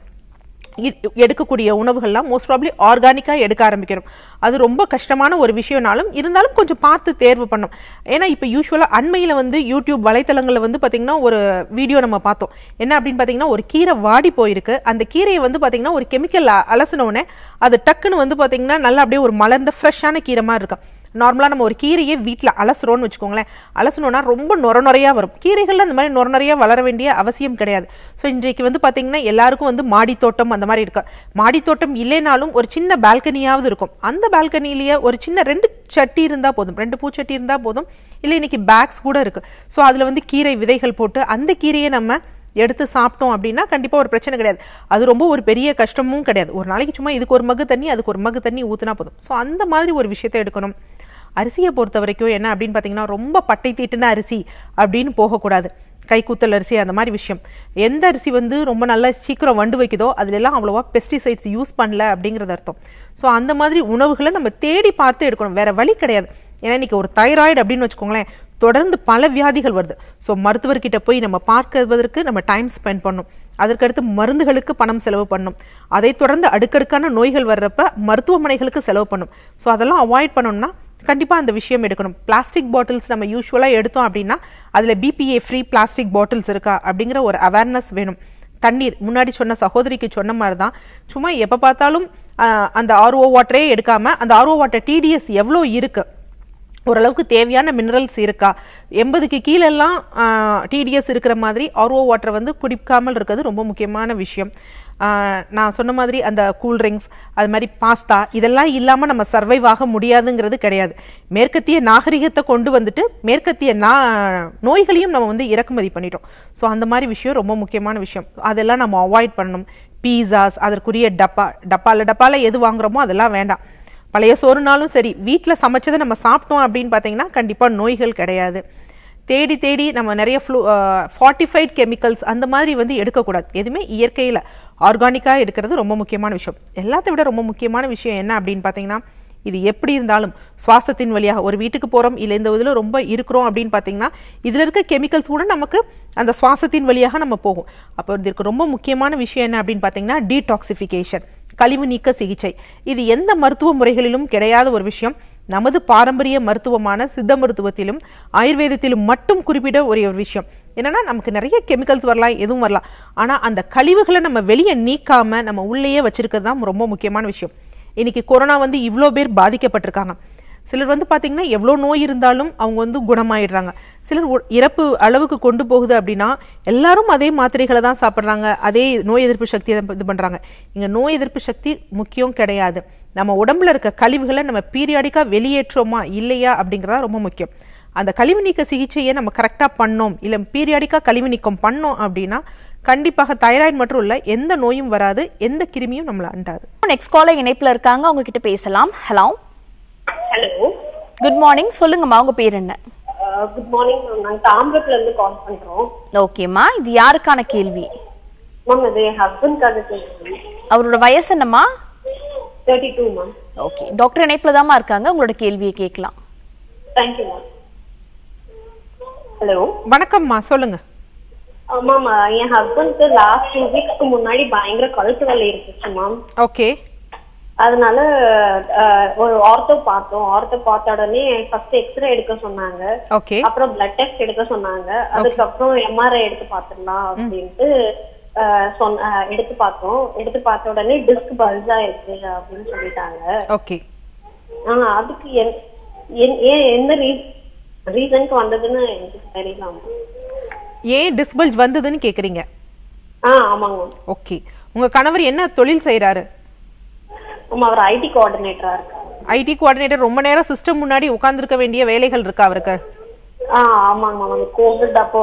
இ- எடுக்கக்கூடிய உணவுகள்லாம் மோஸ்ட் ப்ராப்ளி ஆர்கானிக்காக எடுக்க ஆரம்பிக்கிறோம் அது ரொம்ப கஷ்டமான ஒரு விஷயம்னாலும் இருந்தாலும் கொஞ்சம் பார்த்து தேர்வு பண்ணும் ஏன்னா இப்போ யூஸ்வலாக அண்மையில் வந்து யூடியூப் வலைத்தளங்களில் வந்து பார்த்திங்கன்னா ஒரு வீடியோ நம்ம பார்த்தோம் என்ன அப்படின்னு பார்த்தீங்கன்னா ஒரு கீரை வாடி போயிருக்கு அந்த கீரையை வந்து பார்த்திங்கன்னா ஒரு கெமிக்கல் அலசின உடனே அது டக்குன்னு வந்து பார்த்திங்கன்னா நல்லா அப்படியே ஒரு மலர்ந்த ஃப்ரெஷ்ஷான கீரை மாதிரி இருக்கும் நார்மலாக நம்ம ஒரு கீரையை வீட்டில் அலசுறோம்னு வச்சுக்கோங்களேன் அலசணும்னா ரொம்ப நொர நொறையா வரும் கீரைகள்ல அந்த மாதிரி நொர நொறையா வளர வேண்டிய அவசியம் கிடையாது ஸோ இன்றைக்கு வந்து பார்த்தீங்கன்னா எல்லாருக்கும் வந்து மாடித்தோட்டம் அந்த மாதிரி இருக்கு மாடித்தோட்டம் இல்லைனாலும் ஒரு சின்ன பால்கனியாவது இருக்கும் அந்த பால்கனிலேயே ஒரு சின்ன ரெண்டு சட்டி இருந்தா போதும் ரெண்டு பூச்சட்டி இருந்தா போதும் இல்லை இன்னைக்கு பேக்ஸ் கூட இருக்கு ஸோ அதுல வந்து கீரை விதைகள் போட்டு அந்த கீரையை நம்ம எடுத்து சாப்பிட்டோம் அப்படின்னா கண்டிப்பா ஒரு பிரச்சனை கிடையாது அது ரொம்ப ஒரு பெரிய கஷ்டமும் கிடையாது ஒரு நாளைக்கு சும்மா இதுக்கு ஒரு மகு தண்ணி அதுக்கு ஒரு மகு தண்ணி ஊத்துனா போதும் ஸோ அந்த மாதிரி ஒரு விஷயத்தை எடுக்கணும் அரிசியை பொறுத்த வரைக்கும் என்ன அப்படின்னு பார்த்தீங்கன்னா ரொம்ப பட்டை தீட்டுன அரிசி அப்படின்னு போகக்கூடாது கைக்குத்தல் அரிசி அந்த மாதிரி விஷயம் எந்த அரிசி வந்து ரொம்ப நல்லா சீக்கிரம் வண்டு வைக்குதோ அதுல எல்லாம் அவ்வளோவா பெஸ்டிசைட்ஸ் யூஸ் பண்ணல அப்படிங்கிறது அர்த்தம் ஸோ அந்த மாதிரி உணவுகளை நம்ம தேடி பார்த்து எடுக்கணும் வேற வழி கிடையாது ஏன்னா இன்னைக்கு ஒரு தைராய்டு அப்படின்னு வச்சுக்கோங்களேன் தொடர்ந்து பல வியாதிகள் வருது ஸோ மருத்துவர்கிட்ட போய் நம்ம பார்க்கிறதுக்கு நம்ம டைம் ஸ்பெண்ட் பண்ணணும் அதற்கடுத்து மருந்துகளுக்கு பணம் செலவு பண்ணணும் அதை தொடர்ந்து அடுக்கடுக்கான நோய்கள் வர்றப்ப மருத்துவமனைகளுக்கு செலவு பண்ணும் ஸோ அதெல்லாம் அவாய்ட் பண்ணணும்னா கண்டிப்பாக அந்த விஷயம் எடுக்கணும் பிளாஸ்டிக் பாட்டில்ஸ் நம்ம யூஸ்வலாக எடுத்தோம் அப்படின்னா அதில் பிபிஏ ஃப்ரீ பிளாஸ்டிக் பாட்டில்ஸ் இருக்கா அப்படிங்கிற ஒரு அவேர்னஸ் வேணும் தண்ணீர் முன்னாடி சொன்ன சகோதரிக்கு சொன்ன மாதிரி தான் சும்மா எப்போ பார்த்தாலும் ஆஹ், அந்த ஆர்ஓ வாட்டரே எடுக்காம அந்த ஆர்ஓ வாட்டர் டிடிஎஸ் எவ்வளோ இருக்கு ஓரளவுக்கு தேவையான மினரல்ஸ் இருக்கா எண்பதுக்கு கீழெல்லாம் டிடிஎஸ் இருக்கிற மாதிரி ஆர்ஓ வாட்டரை வந்து குடிக்காமல் இருக்கிறது ரொம்ப முக்கியமான விஷயம் ஆஹ் நான் சொன்ன மாதிரி அந்த கூல் ட்ரிங்க்ஸ் அது மாதிரி பாஸ்தா இதெல்லாம் இல்லாமல் நம்ம சர்வைவ் ஆக முடியாதுங்கிறது கிடையாது மேற்கத்திய நாகரிகத்தை கொண்டு வந்துட்டு மேற்கத்திய நா நோய்களையும் நம்ம வந்து இறக்குமதி பண்ணிட்டோம் ஸோ அந்த மாதிரி விஷயம் ரொம்ப முக்கியமான விஷயம் அதெல்லாம் நம்ம அவாய்ட் பண்ணணும் பீஸாஸ் அதற்குரிய டப்பா டப்பால டப்பால எது வாங்குறோமோ அதெல்லாம் வேண்டாம் பழைய சோறுனாலும் சரி வீட்டில் சமைச்சதை நம்ம சாப்பிட்டோம் அப்படின்னு பார்த்தீங்கன்னா கண்டிப்பாக நோய்கள் கிடையாது தேடி தேடி நம்ம நிறைய ஃப்ளூ ஃபார்ட்டிஃபைட் கெமிக்கல்ஸ் அந்த மாதிரி வந்து எடுக்கக்கூடாது எதுவுமே இயற்கையில் ஆர்கானிக்காக இருக்கிறது ரொம்ப முக்கியமான விஷயம் எல்லாத்தை விட ரொம்ப முக்கியமான விஷயம் என்ன அப்படின்னு பார்த்தீங்கன்னா இது எப்படி இருந்தாலும் சுவாசத்தின் வழியாக ஒரு வீட்டுக்கு போகிறோம் இல்லை இந்த இதில் ரொம்ப இருக்கிறோம் அப்படின்னு பார்த்தீங்கன்னா இதில் இருக்க கெமிக்கல்ஸ் கூட நமக்கு அந்த சுவாசத்தின் வழியாக நம்ம போகும் அப்போ இதற்கு ரொம்ப முக்கியமான விஷயம் என்ன அப்படின்னு பார்த்தீங்கன்னா டீடாக்சிஃபிகேஷன் கழிவு நீக்க சிகிச்சை இது எந்த மருத்துவ முறைகளிலும் கிடையாத ஒரு விஷயம் நமது பாரம்பரிய மருத்துவமான சித்த மருத்துவத்திலும் ஆயுர்வேதத்திலும் மட்டும் குறிப்பிட ஒரே ஒரு விஷயம் என்னன்னா நமக்கு நிறைய கெமிக்கல்ஸ் வரலாம் எதுவும் வரலாம் ஆனா அந்த கழிவுகளை நம்ம வெளியே நீக்காம நம்ம உள்ளேயே வச்சிருக்கிறது தான் ரொம்ப முக்கியமான விஷயம் இன்னைக்கு கொரோனா வந்து இவ்வளோ பேர் பாதிக்கப்பட்டிருக்காங்க சிலர் வந்து பாத்தீங்கன்னா எவ்வளோ நோய் இருந்தாலும் அவங்க வந்து குணமாயிடுறாங்க சிலர் உ- இறப்பு அளவுக்கு கொண்டு போகுது அப்படின்னா எல்லாரும் அதே மாத்திரைகளை தான் சாப்பிட்றாங்க அதே நோய் எதிர்ப்பு சக்தியை தான் இது பண்றாங்க இங்க நோய் எதிர்ப்பு சக்தி முக்கியம் கிடையாது நம்ம உடம்புல இருக்க கழிவுகளை நம்ம பீரியாடிக்கா வெளியேற்றோமா இல்லையா அப்படிங்கறதா ரொம்ப முக்கியம் அந்த கழிவு நீக்க சிகிச்சையை நம்ம கரெக்டாக பண்ணோம் இல்லை பீரியாடிக்கா கழிவு நீக்கம் பண்ணோம் அப்படின்னா கண்டிப்பாக தைராய்டு மட்டும் இல்ல எந்த நோயும் வராது எந்த கிருமியும் நம்மளை அண்டாது நெக்ஸ்ட் காலர் இணைப்புல இருக்காங்க அவங்க கிட்ட பேசலாம் ஹலோ ஹலோ குட் மார்னிங் சொல்லுங்கம்மா உங்க பேர் என்ன குட் மார்னிங் மேம் நாங்கள் தாம்பரத்துல இருந்து கால் பண்றோம் ஓகேம்மா இது யாருக்கான கேள்வி மேம் இது என் ஹஸ்பண்ட்காக கேட்குறேன் அவரோட வயசு என்னம்மா thirty two ma'am okay doctor இணைப்புல தாம்மா இருக்காங்க உங்களோட கேள்வியை கேட்கலாம் தேங்க்யூ மேம் ஹலோ வணக்கம்மா சொல்லுங்க மேம் என் ஹஸ்பண்ட்க்கு லாஸ்ட் டூ வீக்ஸ்க்கு முன்னாடி பயங்கர கழுத்து வலி இருந்துச்சு மேம் ஓகே அதனால அஹ், ஒரு ஆர்த்தோ பார்த்தோம் ஆர்த்தோ பார்த்த உடனே ஃபர்ஸ்ட் எக்ஸ்ரே எடுக்க சொன்னாங்க ஓகே அப்புறம் பிளட் டெஸ்ட் எடுக்க சொன்னாங்க அதுக்கப்புறம் எம்ஆர்ஐ எடுத்து பார்த்துடலாம் அப்படின்ட்டு அஹ், சொன்ன அஹ், எடுத்து பார்த்தோம் எடுத்து பார்த்த உடனே டிஸ்க் பல்ஸா இருக்கு அப்படின்னு சொல்லிட்டாங்க ஓகே ஆஹ் அதுக்கு என்- என்- ஏன் எந்த ரீசனுக்கு வந்ததுன்னு எனக்கு தெரியல ஏன் டிஸ்பல்ஜ் வந்ததுன்னு கேக்குறீங்க ஆ ஆமாங்க ஓகே உங்க கணவர் என்ன தொழில் செய்றாரு ஆமா அவர் ஐடி கோஆர்டினேட்டரா இருக்காரு ஐடி கோஆர்டினேட்டர் ரொம்ப நேரம் சிஸ்டம் முன்னாடி உட்கார்ந்திருக்க வேண்டிய வேலைகள் இருக்கா அவருக்கு ஆ ஆமாங்க மேம் அந்த கோவிட் அப்போ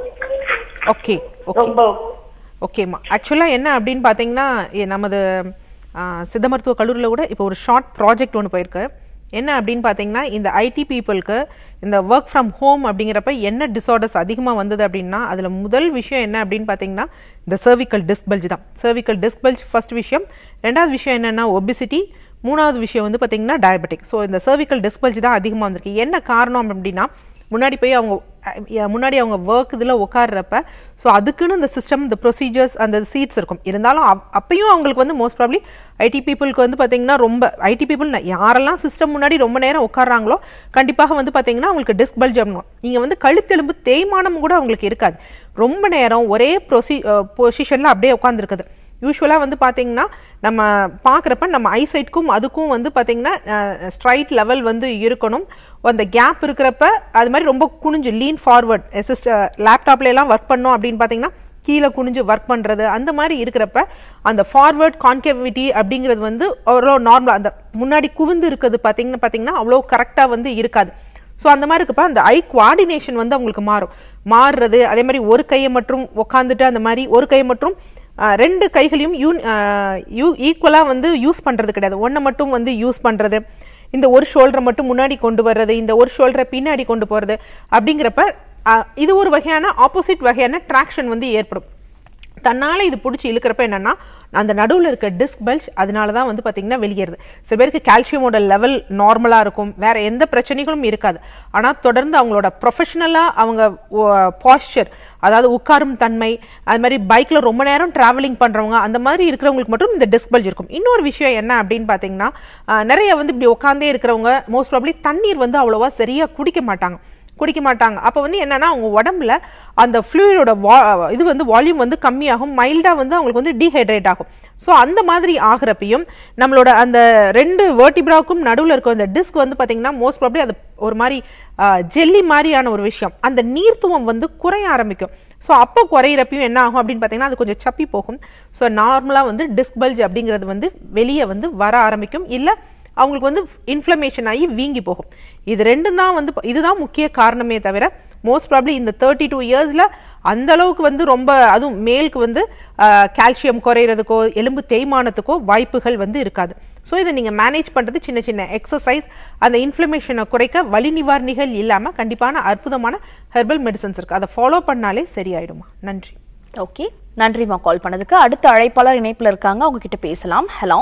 ஓகே ஓகே ரொம்ப ஓகேம்மா ஆக்சுவலாக என்ன அப்படின்னு பார்த்தீங்கன்னா எ- நமது ஆ, சித்த மருத்துவ கல்லூரியில் கூட இப்போ ஒரு ஷார்ட் ப்ராஜெக்ட் ஒன்று போயிருக்கு என்ன அப்படின்னு பார்த்தீங்கன்னா இந்த ஐடி பீப்புளுக்கு இந்த ஒர்க் ஃப்ரம் ஹோம் அப்படிங்கிறப்ப என்ன டிசார்டர்ஸ் அதிகமாக வந்தது அப்படின்னா அதில் முதல் விஷயம் என்ன அப்படின்னு பார்த்தீங்கன்னா இந்த cervical disc bulge தான் cervical disc bulge ஃபர்ஸ்ட் விஷயம் ரெண்டாவது விஷயம் என்னென்னா ஒபிசிட்டி மூணாவது விஷயம் வந்து பார்த்தீங்கன்னா டயபெட்டிக் ஸோ இந்த cervical disc bulge தான் அதிகமாக வந்திருக்கு என்ன காரணம் அப்படின்னா முன்னாடி போய் அவங்க அஹ், முன்னாடி அவங்க ஒர்க் இதில் உட்கார்றப்ப ஸோ அதுக்குன்னு இந்த சிஸ்டம் இந்த ப்ரொசீஜர்ஸ் அந்த சீட்ஸ் இருக்கும் இருந்தாலும் அப்- அப்பயும் அவங்களுக்கு வந்து மோஸ்ட் ப்ராப்ளி ஐடி பீப்புளுக்கு வந்து பார்த்தீங்கன்னா ரொம்ப ஐடி பீப்புள் யாரெல்லாம் சிஸ்டம் முன்னாடி ரொம்ப நேரம் உட்கார்றாங்களோ கண்டிப்பாக வந்து பார்த்தீங்கன்னா அவங்களுக்கு டிஸ்க் பல்ஜ் அப்படின்னும் நீங்கள் வந்து கழுத்தெலும்பு தேய்மானம் கூட அவங்களுக்கு இருக்காது ரொம்ப நேரம் ஒரே ப்ரொசி பொசிஷனில் அப்படியே உட்காந்துருக்குது யூஸ்வலாக வந்து பார்த்தீங்கன்னா நம்ம பார்க்குறப்ப நம்ம ஐசைட்க்கும் அதுக்கும் வந்து பார்த்தீங்கன்னா ஸ்ட்ரைட் லெவல் வந்து இருக்கணும் அந்த கேப் இருக்கிறப்ப அது மாதிரி ரொம்ப குனிஞ்சு லீன் ஃபார்வர்ட் எசிஸ்ட் லேப்டாப்ல எல்லாம் ஒர்க் பண்ணோம் அப்படின்னு பார்த்தீங்கன்னா கீழே குனிஞ்சு ஒர்க் பண்ணுறது அந்த மாதிரி இருக்கிறப்ப அந்த ஃபார்வர்ட் கான்கேவிட்டி அப்படிங்கிறது வந்து அவ்வளோ நார்மலாக அந்த முன்னாடி குவிந்து இருக்கிறது பார்த்தீங்கன்னா பார்த்தீங்கன்னா அவ்வளோ கரெக்டாக வந்து இருக்காது ஸோ அந்த மாதிரி இருக்கப்ப அந்த ஐ குவாடினேஷன் வந்து அவங்களுக்கு மாறும் மாறுறது அதே மாதிரி ஒரு கையை மட்டும் உட்காந்துட்டு அந்த மாதிரி ஒரு கையை மட்டும் ஆஹ், ரெண்டு கைகளையும் யூன் யூ ஈக்குவலாக வந்து யூஸ் பண்ணுறது கிடையாது ஒன்றை மட்டும் வந்து யூஸ் பண்ணுறது இந்த ஒரு ஷோல்டரை மட்டும் முன்னாடி கொண்டு வர்றது இந்த ஒரு ஷோல்டரை பின்னாடி கொண்டு போகிறது அப்படிங்கிறப்ப ஆஹ், இது ஒரு வகையான ஆப்போசிட் வகையான ட்ராக்ஷன் வந்து ஏற்படும் தன்னால இது பிடிச்சி இழுக்கிறப்ப என்னன்னா அந்த நடுவில் இருக்க டிஸ்க் பல்ஜ் அதனால தான் வந்து பார்த்தீங்கன்னா வெளியேறுது சில பேருக்கு கால்சியமோட லெவல் நார்மலாக இருக்கும் வேற எந்த பிரச்சனைகளும் இருக்காது ஆனால் தொடர்ந்து அவங்களோட ப்ரொஃபஷனலாக அவங்க பாஸ்டர் அதாவது உட்காரும் தன்மை அது மாதிரி பைக்கில் ரொம்ப நேரம் டிராவலிங் பண்ணுறவங்க அந்த மாதிரி இருக்கிறவங்களுக்கு மட்டும் இந்த டிஸ்க் பல்ஜ் இருக்கும் இன்னொரு விஷயம் என்ன அப்படின்னு பார்த்தீங்கன்னா ஆஹ், நிறைய வந்து இப்படி உட்காந்தே இருக்கிறவங்க மோஸ்ட் ப்ராப்ளி தண்ணீர் வந்து அவ்வளோவா சரியாக குடிக்க மாட்டாங்க குடிக்க மாட்டாங்க அப்போ வந்து என்னன்னா அவங்க உடம்புல அந்த ஃப்ளூயிடோட வா இது வந்து வால்யூம் வந்து கம்மியாகும் மைல்டாக வந்து அவங்களுக்கு வந்து டீஹைட்ரேட் ஆகும் ஸோ அந்த மாதிரி ஆகிறப்பையும் நம்மளோட அந்த ரெண்டு வேர்டிப்ராவுக்கும் நடுவில் இருக்க அந்த டிஸ்க் வந்து பார்த்தீங்கன்னா மோஸ்ட் ப்ராப்ளி அது ஒரு மாதிரி ஜெல்லி மாதிரியான ஒரு விஷயம் அந்த நீர்த்துவம் வந்து குறைய ஆரம்பிக்கும் ஸோ அப்போ குறையிறப்பையும் என்ன ஆகும் அப்படின்னு பார்த்தீங்கன்னா அது கொஞ்சம் சப்பி போகும் ஸோ நார்மலாக வந்து டிஸ்க் பல்ஜ் அப்படிங்கிறது வந்து வெளியே வந்து வர ஆரம்பிக்கும் இல்லை அவங்களுக்கு வந்து இன்ஃப்ளமேஷன் ஆகி வீங்கி போகும் இது ரெண்டும் தான் வந்து இதுதான் முக்கிய காரணமே தவிர மோஸ்ட் ப்ராப்ளி இந்த தேர்ட்டி டூ இயர்ஸில் அந்த அளவுக்கு வந்து ரொம்ப அதுவும் மேலுக்கு வந்து கால்சியம் குறையிறதுக்கோ எலும்பு தேய்மானத்துக்கோ வாய்ப்புகள் வந்து இருக்காது ஸோ இதை நீங்கள் மேனேஜ் பண்ணுறது சின்ன சின்ன எக்ஸசைஸ் அந்த இன்ஃப்ளமேஷனை குறைக்க வலி நிவாரணிகள் இல்லாமல் கண்டிப்பான அற்புதமான ஹெர்பல் மெடிசன்ஸ் இருக்குது அதை ஃபாலோ பண்ணாலே சரியாயிடுமா நன்றி ஓகே நன்றிம்மா கால் பண்ணதுக்கு அடுத்த அழைப்பாளர் இணைப்புல இருக்காங்க அவங்க கிட்ட பேசலாம் ஹலோ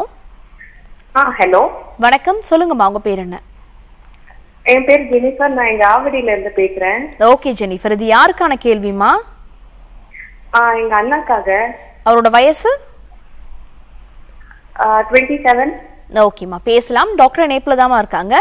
ஆ ஹலோ வணக்கம் சொல்லுங்கம்மா உங்க பேர் என்ன என் பேர் ஜெனிஃபர் நான் எங்க ஆவடியில இருந்து பேசுறேன் ஓகே ஜெனிஃபர் இது யாருக்கான கேள்விமா ஆ, எங்க அண்ணாக்காக அவரோட வயசு டுவெண்ட்டி செவன் ஓகேம்மா பேசலாம் டாக்டர் இணைப்புல தாம்மா இருக்காங்க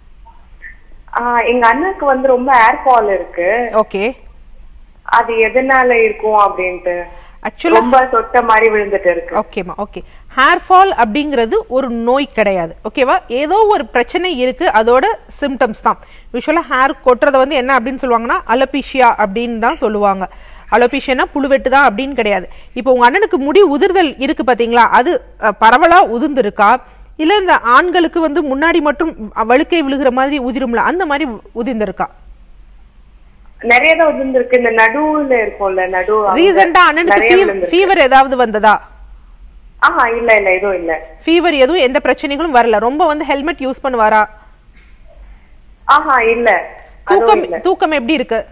எங்க அண்ணாக்கு வந்து ரொம்ப ஏர் ஃபால் இருக்கு ஓகே அது எதனால இருக்கும் அப்படின்ட்டு ஆக்சுவலாக ரொம்ப சொட்ட மாதிரி விழுந்துட்டு இருக்கு ஓகேம்மா ஓகே ஹேர் ஃபால் அப்படிங்கிறது ஒரு நோய் கிடையாது ஓகேவா ஏதோ ஒரு பிரச்சனை இருக்கு அதோட சிம்டம்ஸ் தான் யூஸ்வலாக ஹேர் கொட்டுறத வந்து என்ன அப்படின்னு சொல்லுவாங்கன்னா அலபிஷியா அப்படின்னு தான் சொல்லுவாங்க அலோபிஷியனா புழுவெட்டு தான் அப்படின்னு கிடையாது இப்போ உங்க அண்ணனுக்கு முடி உதிர்தல் இருக்கு பாத்தீங்களா அது அஹ், பரவலா உதிர்ந்திருக்கா இல்ல இந்த ஆண்களுக்கு வந்து முன்னாடி மட்டும் வழுக்கை விழுகிற மாதிரி உதிரும்ல அந்த மாதிரி உதிர்ந்திருக்கா நிறைய தான் விழுந்திருக்கு இந்த நடுவுல இருக்கும்ல நடு அங்க ரீசெண்டா அண்ணனுக்கு நிறைய விழுந்திருக்கு. ஃபீவர் ஏதாவது வந்ததா ஆஹா இல்ல இல்ல எதுவும் இல்ல ஃபீவர் எதுவும் எந்த பிரச்சனைகளும் வரல ரொம்ப வந்து ஹெல்மெட் யூஸ் பண்ணுவாரா ஆஹா இல்ல தூக்கம் அதுவும் இல்ல தூக்கம் எப்படி இருக்கு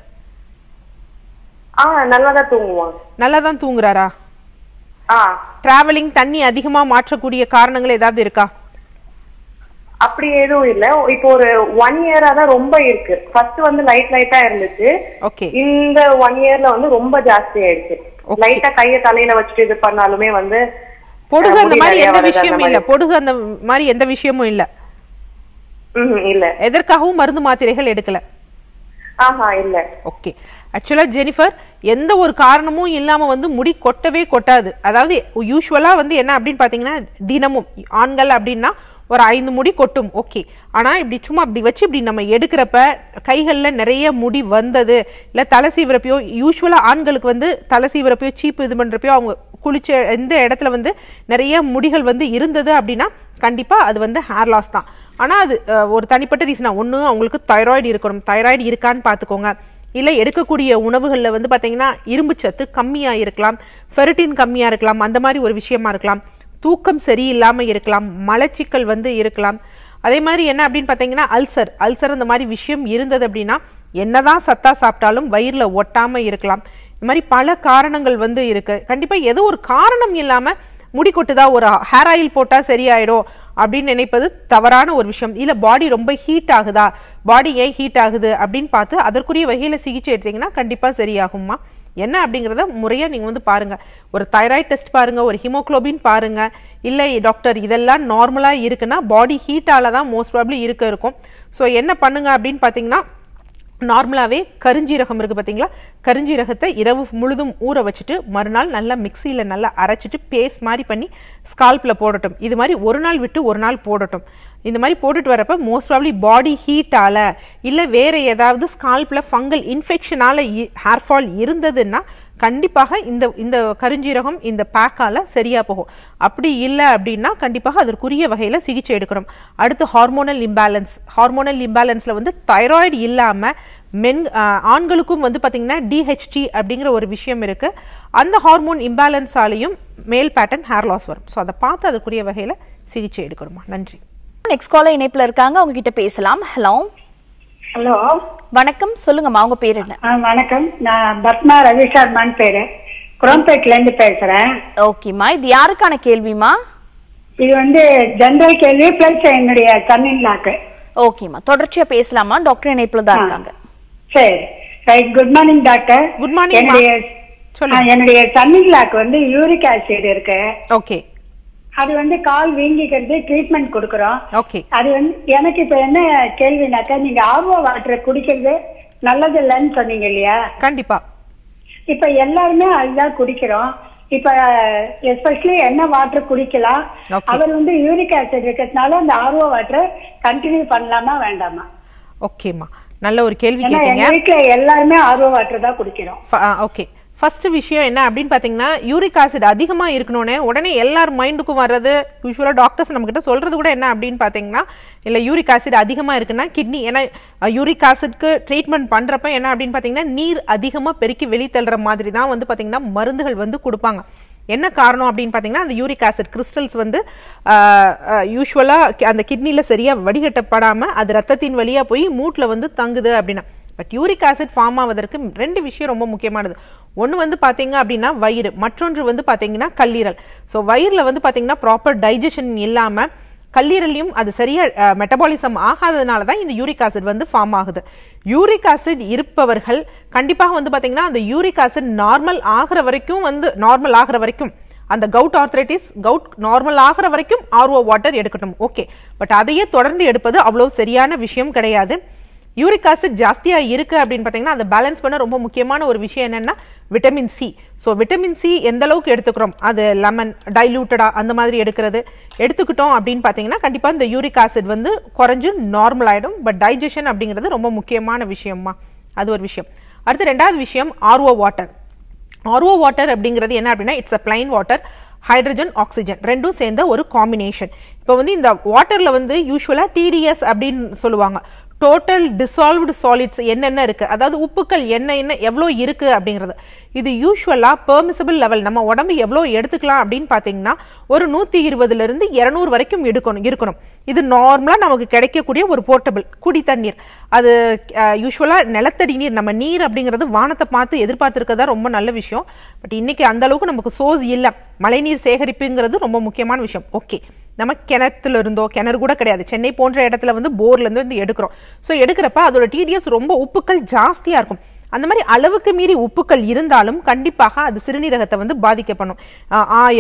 ஆ நல்லாதான் தூங்குவான் நல்லா தான் தூங்குறாரா ஆ டிராவலிங் தண்ணி அதிகமா மாற்றக்கூடிய காரணங்கள் ஏதாவது இருக்கா அப்படி எதுவும் இல்ல இப்போ ஒரு ஒன் இயரா தான் ரொம்ப இருக்கு ஃபர்ஸ்ட் வந்து லைட் லைட்டா இருந்துச்சு ஓகே இந்த ஒன் இயர்ல வந்து ரொம்ப ஜாஸ்தி ஆயிடுச்சு Okay. லைட்டா கைய தலையில வச்சுட்டு இது பண்ணாலுமே வந்து பொடுகு அஹ், அந்த முடி மாதிரி நிறைய எந்த வருது அந்த விஷயமும் இல்ல பொடுகு அந்த மாதிரி எந்த விஷயமும் இல்ல ம்ஹும், இல்ல எதற்காகவும் மருந்து மாத்திரைகள் எடுக்கல ஆஹா இல்ல ஓகே ஆக்சுவலா ஜெனிஃபர் எந்த ஒரு காரணமும் இல்லாம வந்து முடி கொட்டவே கொட்டாது அதாவது யூஸ்வலா வந்து என்ன அப்படின்னு பாத்தீங்கன்னா தினமும் ஆண்கள் அப்படின்னா ஒரு ஐந்து முடி கொட்டும் ஓகே ஆனா இப்படி சும்மா இப்படி வச்சு இப்படி நம்ம எடுக்கிறப்ப கைகள்ல நிறைய முடி வந்தது இல்ல தலை சீவிரப்பையோ யூஸ்வலா ஆண்களுக்கு வந்து தலை சீவிரப்பையோ சீப்பு இது பண்றப்பயோ அவங்க குளிச்ச எந்த இடத்துல வந்து நிறைய முடிகள் வந்து இருந்தது அப்படின்னா கண்டிப்பா அது வந்து ஹேர் லாஸ் தான் ஆனா அது அஹ், ஒரு தனிப்பட்ட ரீசனா ஒண்ணு அவங்களுக்கு தைராய்டு இருக்கணும் தைராய்டு இருக்கான்னு பாத்துக்கோங்க இல்லை எடுக்கக்கூடிய உணவுகளில் வந்து பார்த்தீங்கன்னா இரும்பு சத்து கம்மியாக இருக்கலாம் ஃபெரிட்டின் கம்மியாக இருக்கலாம் அந்த மாதிரி ஒரு விஷயமா இருக்கலாம் தூக்கம் சரியில்லாமல் இருக்கலாம் மலச்சிக்கல் வந்து இருக்கலாம் அதே மாதிரி என்ன அப்படின்னு பார்த்தீங்கன்னா அல்சர் அல்சர் அந்த மாதிரி விஷயம் இருந்தது அப்படின்னா என்னதான் சத்தா சாப்பிட்டாலும் வயிறில் ஒட்டாமல் இருக்கலாம் இந்த மாதிரி பல காரணங்கள் வந்து இருக்கு கண்டிப்பாக ஏதோ ஒரு காரணம் இல்லாமல் முடி கொட்டுதா ஒரு ஹேர் ஆயில் போட்டால் சரியாயிடும் அப்படின்னு நினைப்பது தவறான ஒரு விஷயம் இல்ல பாடி ரொம்ப ஹீட் ஆகுதா பாடி ஏன் ஹீட் ஆகுது அப்படின்னு பார்த்து அதற்குரிய வகையில சிகிச்சை எடுத்தீங்கன்னா கண்டிப்பா சரியாகும்மா என்ன அப்படிங்கறத முறையா நீங்க வந்து பாருங்க ஒரு தைராய்டு டெஸ்ட் பாருங்க ஒரு ஹீமோகுளோபின் பாருங்க இல்ல டாக்டர் இதெல்லாம் நார்மலா இருக்குன்னா பாடி ஹீட்டால தான் மோஸ்ட் ப்ராப்ளி இருக்க இருக்கும் ஸோ என்ன பண்ணுங்க அப்படின்னு பாத்தீங்கன்னா நார்மலாகவே கருஞ்சீரகம் இருக்குது பார்த்தீங்களா கருஞ்சீரகத்தை இரவு முழுதும் ஊற வச்சுட்டு மறுநாள் நல்லா மிக்சியில் நல்லா அரைச்சிட்டு பேஸ்ட் மாதிரி பண்ணி ஸ்கால்பில் போடட்டும் இது மாதிரி ஒரு நாள் விட்டு ஒரு நாள் போடட்டும் இந்த மாதிரி போட்டுட்டு வரப்ப மோஸ்ட் ப்ராப்ளி பாடி ஹீட்டால இல்லை வேற ஏதாவது ஸ்கால்பில் ஃபங்கல் இன்ஃபெக்ஷனால ஹேர் ஃபால் இருந்ததுன்னா கண்டிப்பாக இந்த இந்த கருஞ்சீரகம் இந்த பேக்கால சரியா போகும் அப்படி இல்லை அப்படின்னா கண்டிப்பாக அதற்குரிய வகையில சிகிச்சை எடுக்கணும் அடுத்து ஹார்மோனல் இம்பேலன்ஸ் ஹார்மோனல் இம்பேலன்ஸ்ல வந்து தைராய்டு இல்லாம மென் ஆஹ் ஆண்களுக்கும் வந்து பாத்தீங்கன்னா டிஹெச்டி அப்படிங்கிற ஒரு விஷயம் இருக்கு அந்த ஹார்மோன் இம்பேலன்ஸாலையும் மேல் பேட்டர்ன் ஹேர் லாஸ் வரும் ஸோ அதை பார்த்து அதுக்குரிய வகையில சிகிச்சை எடுக்கணுமா நன்றி நெக்ஸ்ட் காலர் இணைப்புல இருக்காங்க அவங்க கிட்ட பேசலாம் ஹலோ ஹலோ வணக்கம் சொல்லுங்கம்மா உங்க பேர் என்ன ஆ, வணக்கம் நான் பத்மா ரவிசர்மான்னு பேரு குரோம்பேட்ல இருந்து பேசுறேன் ஓகேம்மா இது யாருக்கான கேள்விமா இது வந்து ஜெனரல் கேள்வி பிளஸ் என்னுடைய சன்னின்லாக்கு ஓகேம்மா தொடர்ச்சியா பேசலாமா டாக்டர் இணைப்புல தான் இருக்காங்க சரி right good morning doctor Good morning, என்னுடைய ma'am. சொல்லுங்க. ஆ, என்னுடைய சன்னின்லாக்கு வந்து யூரிக் ஆசிட் இருக்கு ஓகே அது வந்து கால் வீங்கிக்கிறது ட்ரீட்மெண்ட் கொடுக்குறோம் ஓகே அது வந்து எனக்கு இப்ப என்ன கேள்வினாக்கா நீங்க ஆர்வோ வாட்டரை குடிக்கிறது நல்லது இல்லைன்னு சொன்னீங்க இல்லையா கண்டிப்பா இப்ப எல்லாருமே அதுதான் குடிக்கிறோம் இப்ப எஸ்பெஷலி என்ன வாட்டர் குடிக்கலாம் Okay. அவர் வந்து யூரிக் ஆசிட் இருக்கிறதுனால அந்த ஆர்ஓ வாட்டர் கண்டினியூ பண்ணலாமா வேண்டாமா ஓகேம்மா நல்ல ஒரு கேள்வி ஏன்னா கேட்டீங்க எங்க வீட்டுல எல்லாருமே ஆர்ஓ வாட்டர் தான் குடிக்கிறோம் ஓகே ஃபர்ஸ்ட் விஷயம் என்ன அப்படின்னு பார்த்தீங்கன்னா யூரிக் ஆசிட் அதிகமாக இருக்கணும்னே உடனே எல்லார் மைண்டுக்கும் வர்றது யூஸ்வலாக டாக்டர்ஸ் நம்மக்கிட்ட சொல்கிறது கூட என்ன அப்படின்னு பார்த்தீங்கன்னா இல்லை யூரிக் ஆசிட் அதிகமாக இருக்குன்னா கிட்னி ஏன்னா யூரிக் ஆசிட்க்கு ட்ரீட்மெண்ட் பண்ணுறப்ப என்ன அப்படின்னு பார்த்தீங்கன்னா நீர் அதிகமாக பெருக்கி வெளித்தள்ளுற மாதிரி தான் வந்து பார்த்தீங்கன்னா மருந்துகள் வந்து கொடுப்பாங்க என்ன காரணம் அப்படின்னு பார்த்தீங்கன்னா அந்த யூரிக் ஆசிட் கிறிஸ்டல்ஸ் வந்து யூஸ்வலாக அந்த கிட்னியில் சரியாக வடிகட்டப்படாமல் அது ரத்தத்தின் வழியாக போய் மூட்டில் வந்து தங்குது அப்படின்னா பட் யூரிக் ஆசிட் ஃபார்ம் ஆவதற்கு ரெண்டு விஷயம் ரொம்ப முக்கியமானது ஒன்று வந்து பார்த்தீங்க அப்படின்னா வயிறு மற்றொன்று வந்து பார்த்தீங்கன்னா கல்லீரல் ஸோ வயிறில் வந்து பார்த்தீங்கன்னா ப்ராப்பர் டைஜஷன் இல்லாமல் கல்லீரலையும் அது சரியா மெட்டபாலிசம் ஆகாததுனால தான் இந்த யூரிக் ஆசிட் வந்து ஃபார்ம் ஆகுது யூரிக் ஆசிட் இருப்பவர்கள் கண்டிப்பாக வந்து பார்த்தீங்கன்னா அந்த யூரிக் ஆசிட் நார்மல் ஆகிற வரைக்கும் வந்து நார்மல் ஆகிற வரைக்கும் அந்த கவுட் ஆர்த்ரைட்டிஸ் கவுட் நார்மல் ஆகிற வரைக்கும் ஆர்ஓ வாட்டர் எடுக்கட்டும் ஓகே பட் அதையே தொடர்ந்து எடுப்பது அவ்வளோ சரியான விஷயம் கிடையாது யூரிக் ஆசிட் ஜாஸ்தியா இருக்கு அப்படின்னு பார்த்தீங்கன்னா அதை பேலன்ஸ் பண்ண ரொம்ப முக்கியமான ஒரு விஷயம் என்னன்னா vitamin C so vitamin C எந்த அளவுக்கு எடுத்துக்கிறோம் அது லெமன் டைலூட்டடா அந்த மாதிரி எடுக்கிறது எடுத்துக்கிட்டோம் அப்படின்னு பார்த்தீங்கன்னா கண்டிப்பாக இந்த யூரிக் ஆசிட் வந்து குறைஞ்சு நார்மல் ஆயிடும் பட் டைஜஷன் அப்படிங்கிறது ரொம்ப முக்கியமான விஷயமா அது ஒரு விஷயம் அடுத்து ரெண்டாவது விஷயம் ஆர்ஓ வாட்டர் ஆர்ஓ வாட்டர் அப்படிங்கிறது என்ன அப்படின்னா it's a plain water hydrogen oxygen ரெண்டும் சேர்ந்த ஒரு காம்பினேஷன் இப்போ வந்து இந்த வாட்டர்ல வந்து யூஸ்வலாக டிடிஎஸ் அப்படின்னு சொல்லுவாங்க டோட்டல் டிசால்வ்டு சாலிட்ஸ் என்னென்ன இருக்கு அதாவது உப்புக்கள் என்ன என்ன எவ்வளோ இருக்கு அப்படிங்கிறது இது யூஸ்வலா பெர்மிசபிள் லெவல் நம்ம உடம்பு எவ்வளோ எடுத்துக்கலாம் அப்படின்னு பார்த்தீங்கன்னா ஒரு நூற்றி இருபதுல இருந்து இரநூறு வரைக்கும் எடுக்கணும் இருக்கணும் இது நார்மலாக நமக்கு கிடைக்கக்கூடிய ஒரு போர்ட்டபிள் குடி தண்ணீர் அது யூஸ்வலாக நிலத்தடி நீர் நம்ம நீர் அப்படிங்கிறது வானத்தை பார்த்து எதிர்பார்த்துருக்கதா ரொம்ப நல்ல விஷயம் பட் இன்னைக்கு அந்த அளவுக்கு நமக்கு சோர்ஸ் இல்லை மழைநீர் சேகரிப்புங்கிறது ரொம்ப முக்கியமான விஷயம் ஓகே நம்ம கிணத்துல இருந்தோ கிணறு கூட கிடையாது சென்னை போன்ற இடத்துல வந்து போர்ல இருந்து வந்து எடுக்கிறோம் ஸோ எடுக்கிறப்ப அதோட டிடிஎஸ் ரொம்ப உப்புக்கள் ஜாஸ்தியா இருக்கும் அந்த மாதிரி அளவுக்கு மீறி உப்புக்கள் இருந்தாலும் கண்டிப்பாக அது சிறுநீரகத்தை வந்து பாதிக்க பண்ணும் ஆஹ் ஆயிரம்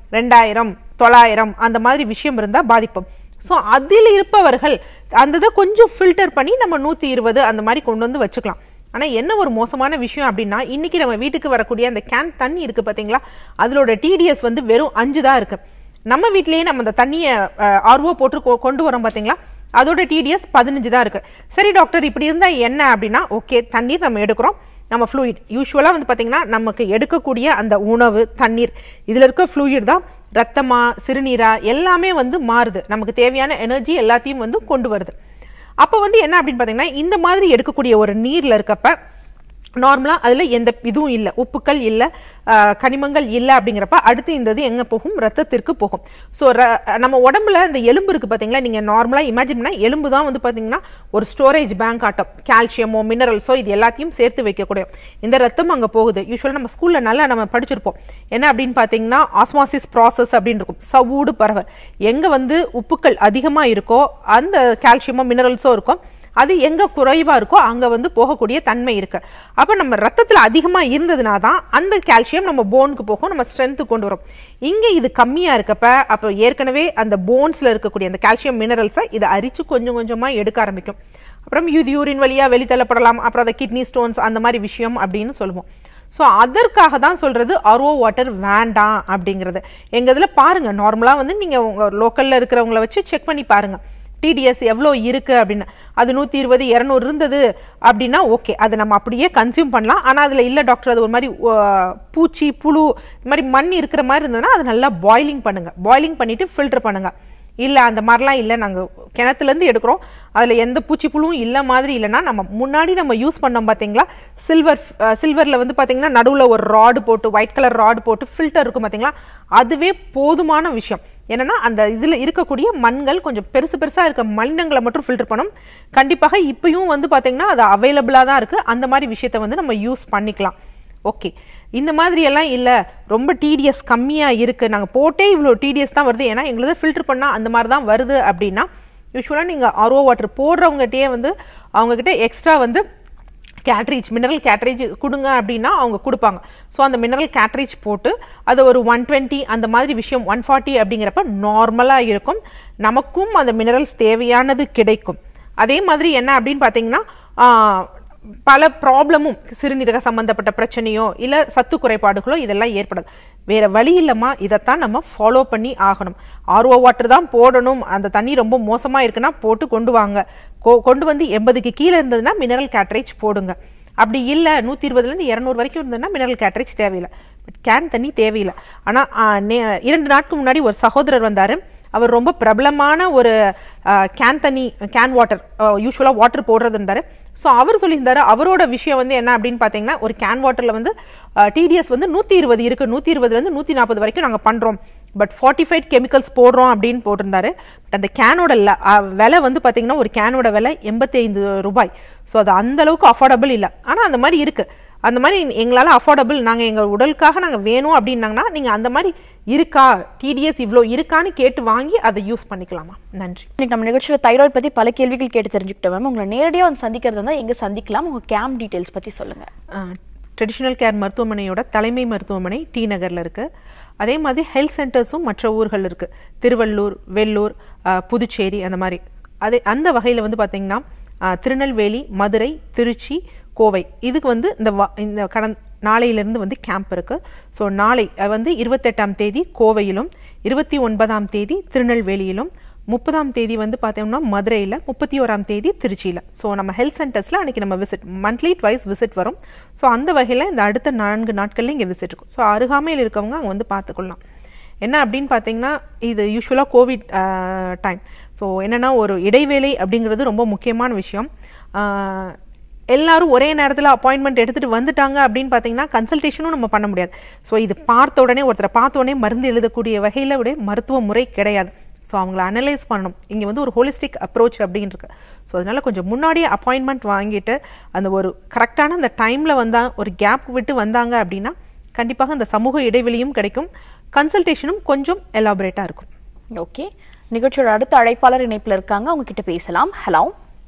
ரெண்டாயிரம் தொள்ளாயிரம் அந்த மாதிரி விஷயம் இருந்தால் பாதிப்போம் ஸோ அதில் இருப்பவர்கள் அந்த இதை கொஞ்சம் ஃபில்டர் பண்ணி நம்ம நூற்றி இருபது அந்த மாதிரி கொண்டு வந்து வச்சுக்கலாம் ஆனால் என்ன ஒரு மோசமான விஷயம் அப்படின்னா இன்னைக்கு நம்ம வீட்டுக்கு வரக்கூடிய அந்த கேன் தண்ணி இருக்குது பார்த்தீங்களா அதோட டிடிஎஸ் வந்து வெறும் அஞ்சு தான் இருக்குது நம்ம வீட்லயே நம்ம அந்த தண்ணியை ஆர்வோ போட்டு கொ- கொண்டு வரோம் பார்த்தீங்களா அதோட டிடிஎஸ் பதினஞ்சு தான் இருக்கு சரி டாக்டர் இப்படி இருந்தால் என்ன அப்படின்னா ஓகே தண்ணீர் நம்ம எடுக்கிறோம் நம்ம ஃப்ளூயிட் யூஸ்வலாக வந்து பார்த்தீங்கன்னா நமக்கு எடுக்கக்கூடிய அந்த உணவு தண்ணீர் இதில் இருக்க ஃப்ளூயிட் தான் ரத்தமா சிறுநீரா எல்லாமே வந்து மாறுது நமக்கு தேவையான எனர்ஜி எல்லாத்தையும் வந்து கொண்டு வருது அப்போ வந்து என்ன அப்படின்னு பார்த்தீங்கன்னா இந்த மாதிரி எடுக்கக்கூடிய ஒரு நீரில் இருக்கப்ப நார்மலாக அதில் எந்த இதுவும் இல்லை உப்புக்கள் இல்லை கனிமங்கள் இல்லை அப்படிங்கிறப்ப அடுத்து இந்த இது எங்கே போகும் ரத்தத்திற்கு போகும் ஸோ நம்ம உடம்புல இந்த எலும்பு இருக்குது பார்த்தீங்களா நீங்கள் நார்மலாக இமேஜின் பண்ணால் எலும்பு தான் வந்து பார்த்தீங்கன்னா ஒரு ஸ்டோரேஜ் பேங்க் ஆட்டம் கால்சியமோ மினரல்ஸோ இது எல்லாத்தையும் சேர்த்து வைக்கக்கூடிய இந்த ரத்தம் அங்கே போகுது யூஸ்வலாக நம்ம ஸ்கூலில் நல்லா நம்ம படிச்சிருப்போம் என்ன அப்படின்னு பார்த்தீங்கன்னா ஆஸ்மாசிஸ் ப்ராசஸ் அப்படின்னு இருக்கும் சவூடு பறவை எங்கே வந்து உப்புக்கள் அதிகமாக இருக்கோ அந்த கால்சியமோ மினரல்ஸோ இருக்கும் அது எங்க குறைவா இருக்கோ அங்க வந்து போகக்கூடிய தன்மை இருக்கு அப்ப நம்ம ரத்தத்துல அதிகமா இருந்ததுனா தான் அந்த கால்சியம் நம்ம போனுக்கு போகும் நம்ம ஸ்ட்ரென்த் கொண்டு வரும் இங்க இது கம்மியா இருக்கப்ப அப்ப ஏற்கனவே அந்த போன்ஸ்ல இருக்கக்கூடிய அந்த கால்சியம் மினரல்ஸை இதை அரிச்சு கொஞ்சம் கொஞ்சமா எடுக்க ஆரம்பிக்கும் அப்புறம் இது யூரின் வழியா வெளித்தள்ளப்படலாம் அப்புறம் அந்த கிட்னி ஸ்டோன்ஸ் அந்த மாதிரி விஷயம் அப்படின்னு சொல்லுவோம் ஸோ அதற்காக தான் சொல்றது அர்ஓ வாட்டர் வேண்டாம் அப்படிங்கிறது எங்க இதுல பாருங்க நார்மலா வந்து நீங்க உங்க லோக்கல்ல இருக்கிறவங்கள வச்சு செக் பண்ணி பாருங்க டிடிஎஸ் எவ்வளோ இருக்கு அப்படின்னு அது நூற்றி இருபது இரநூறு இருந்தது அப்படின்னா ஓகே அதை நம்ம அப்படியே கன்சியூம் பண்ணலாம் ஆனால் அதில் இல்லை டாக்டர் அது ஒரு மாதிரி அஹ், பூச்சி புழு இந்த மாதிரி மண் இருக்கிற மாதிரி இருந்ததுன்னா அதை நல்லா பாயிலிங் பண்ணுங்க பாயிலிங் பண்ணிட்டு ஃபில்டர் பண்ணுங்க இல்லை அந்த மாதிரிலாம் இல்லை நாங்கள் கிணத்துலேருந்து எடுக்கிறோம் அதில் எந்த பூச்சி புழுவும் இல்லை மாதிரி இல்லைன்னா நம்ம முன்னாடி நம்ம யூஸ் பண்ணோம் பார்த்தீங்களா சில்வர் சில்வரில் வந்து பார்த்தீங்கன்னா நடுவில் ஒரு ராடு போட்டு ஒயிட் கலர் ராடு போட்டு ஃபில்டர் இருக்கும் பார்த்தீங்களா அதுவே போதுமான விஷயம் என்னன்னா அந்த இதில் இருக்கக்கூடிய மண்கள் கொஞ்சம் பெருசு பெருசாக இருக்க மண்ணங்களை மட்டும் ஃபில்டர் பண்ணும் கண்டிப்பாக இப்பயும் வந்து பார்த்தீங்கன்னா அது அவைலபிளாக தான் இருக்குது அந்த மாதிரி விஷயத்தை வந்து நம்ம யூஸ் பண்ணிக்கலாம் ஓகே இந்த மாதிரி எல்லாம் இல்லை ரொம்ப டிடிஎஸ் கம்மியாக இருக்குது நாங்கள் போட்டே இவ்வளோ டிடிஎஸ் தான் வருது ஏன்னா எங்களுது ஃபில்டர் பண்ணால் அந்த மாதிரி தான் வருது அப்படின்னா யூஸ்வலாக நீங்கள் ஆர்ஓ வாட்டர் போடுறவங்ககிட்டயே வந்து அவங்கக்கிட்ட எக்ஸ்ட்ரா வந்து கேட்ரேஜ் மினரல் கேட்ரேஜ் கொடுங்க அப்படின்னா அவங்க கொடுப்பாங்க ஸோ அந்த மினரல் கேட்ரேஜ் போட்டு அது ஒரு ஒன் டுவெண்ட்டி அந்த மாதிரி விஷயம் ஒன் ஃபார்ட்டி அப்படிங்கிறப்ப நார்மலாக இருக்கும் நமக்கும் அந்த மினரல்ஸ் தேவையானது கிடைக்கும் அதே மாதிரி என்ன அப்படின்னு பார்த்தீங்கன்னா ஆஹ், பல ப்ராப்ளமும் சிறுநீரக சம்பந்தப்பட்ட பிரச்சனையோ இல்லை சத்து குறைபாடுகளோ இதெல்லாம் ஏற்படாது வேற வழி இல்லைம்மா இதைத்தான் நம்ம ஃபாலோ பண்ணி ஆகணும் ஆர்ஓ வாட்டர் தான் போடணும் அந்த தண்ணி ரொம்ப மோசமாக இருக்குன்னா போட்டு கொண்டு வாங்க கொ- கொண்டு வந்து எண்பதுக்கு கீழே இருந்ததுன்னா மினரல் கேட்ரேஜ் போடுங்க அப்படி இல்லை நூற்றி இருபதுலேருந்து இரநூறு வரைக்கும் இருந்ததுன்னா மினரல் கேட்ரேஜ் தேவையில்லை பட் கேன் தண்ணி தேவையில்லை ஆனால் இரண்டு நாட்களுக்கு முன்னாடி ஒரு சகோதரர் வந்தார் அவர் ரொம்ப பிரபலமான ஒரு கேன் தண்ணி கேன் வாட்டர் யூஸ்வலாக வாட்டர் போடுறது இருந்தார் ஸோ அவர் சொல்லியிருந்தாரு அவரோட விஷயம் வந்து என்ன அப்படின்னு பார்த்தீங்கன்னா ஒரு கேன் வாட்டரில் வந்து டிடிஎஸ் வந்து நூற்றி இருபது இருக்குது நூற்றி இருபதுலேருந்து நூற்றி நாற்பது வரைக்கும் நாங்கள் பண்ணுறோம் பட் ஃபார்ட்டிஃபைட் கெமிக்கல்ஸ் போடுறோம் அப்படின்னு போட்டிருந்தாரு பட் அந்த கேனோட ல- அஹ், விலை வந்து பார்த்தீங்கன்னா ஒரு கேனோட விலை எண்பத்தி ஐந்து ரூபாய் ஸோ அது அந்த அளவுக்கு அஃபோர்டபுள் இல்லை ஆனால் அந்த மாதிரி இருக்குது அந்த மாதிரி எங்களால் அஃபோர்டபுள் நாங்கள் எங்கள் உடலுக்காக நாங்கள் வேணும் அப்படின்னாங்கன்னா நீங்கள் அந்த மாதிரி இருக்கா டிடிஎஸ் இவ்வளோ இருக்கான்னு கேட்டு வாங்கி அதை யூஸ் பண்ணிக்கலாமா நன்றி இன்னைக்கு நம்ம நிகழ்ச்சியில் தைராய்டு பத்தி பல கேள்விகள் கேட்டு தெரிஞ்சுக்கிட்டோம் மேம் உங்களை நேரடியாக வந்து சந்திக்கிறது இருந்தால் எங்க சந்திக்கலாம் உங்க கேம்ப் டீடைல்ஸ் பத்தி சொல்லுங்க ட்ரெடிஷ்னல் கேர் மருத்துவமனையோட தலைமை மருத்துவமனை டி நகரில் இருக்குது அதே மாதிரி ஹெல்த் சென்டர்ஸும் மற்ற ஊர்கள் இருக்குது திருவள்ளூர் வெள்ளூர் அஹ், புதுச்சேரி அந்த மாதிரி அதே அந்த வகையில் வந்து பார்த்திங்கன்னா அஹ், திருநெல்வேலி மதுரை திருச்சி கோவை இதுக்கு வந்து இந்த வா இந்த கடந் நாளையிலிருந்து வந்து கேம்ப் இருக்குது ஸோ நாளை அஹ், வந்து இருபத்தெட்டாம் தேதி கோவையிலும் இருபத்தி ஒன்பதாம் தேதி திருநெல்வேலியிலும் முப்பதாம் தேதி வந்து பார்த்தோம்னா மதுரையில் முப்பத்தி ஓராம் தேதி திருச்சியில் ஸோ நம்ம ஹெல்த் சென்டர்ஸில் அன்றைக்கி நம்ம விசிட் மந்த்லி ட்வைஸ் விசிட் வரும் ஸோ அந்த வகையில் இந்த அடுத்த நான்கு நாட்களில் இங்கே விசிட் இருக்கும் ஸோ அருகாமையில் இருக்கவங்க அங்கே வந்து பார்த்துக்கொள்ளலாம் என்ன அப்படின்னு பார்த்தீங்கன்னா இது யூஸ்வலாக கோவிட் டைம் ஸோ என்னென்னா ஒரு இடைவேளை அப்படிங்கிறது ரொம்ப முக்கியமான விஷயம் ஆஹ், எல்லாரும் ஒரே நேரத்தில் அப்பாயின்மெண்ட் எடுத்துகிட்டு வந்துட்டாங்க அப்படின்னு பார்த்தீங்கன்னா கன்சல்டேஷனும் நம்ம பண்ண முடியாது ஸோ இது பார்த்த உடனே ஒருத்தரை பார்த்த உடனே மருந்து எழுதக்கூடிய வகையில் விட மருத்துவ முறை கிடையாது ஸோ அவங்கள அனலைஸ் பண்ணணும் இங்கே வந்து ஒரு ஹோலிஸ்டிக் அப்ரோச் அப்படின்னு இருக்கு ஸோ அதனால கொஞ்சம் முன்னாடியே அப்பாயின்மெண்ட் வாங்கிட்டு அந்த ஒரு கரெக்டான அந்த டைமில் வந்தா ஒரு கேப் விட்டு வந்தாங்க அப்படின்னா கண்டிப்பாக அந்த சமூக இடைவெளியும் கிடைக்கும் கன்சல்டேஷனும் கொஞ்சம் எலாபரேட்டாக இருக்கும் ஓகே நிகழ்ச்சியோட அடுத்த அழைப்பாளர் இணைப்புல இருக்காங்க அவங்க கிட்ட பேசலாம் ஹலோ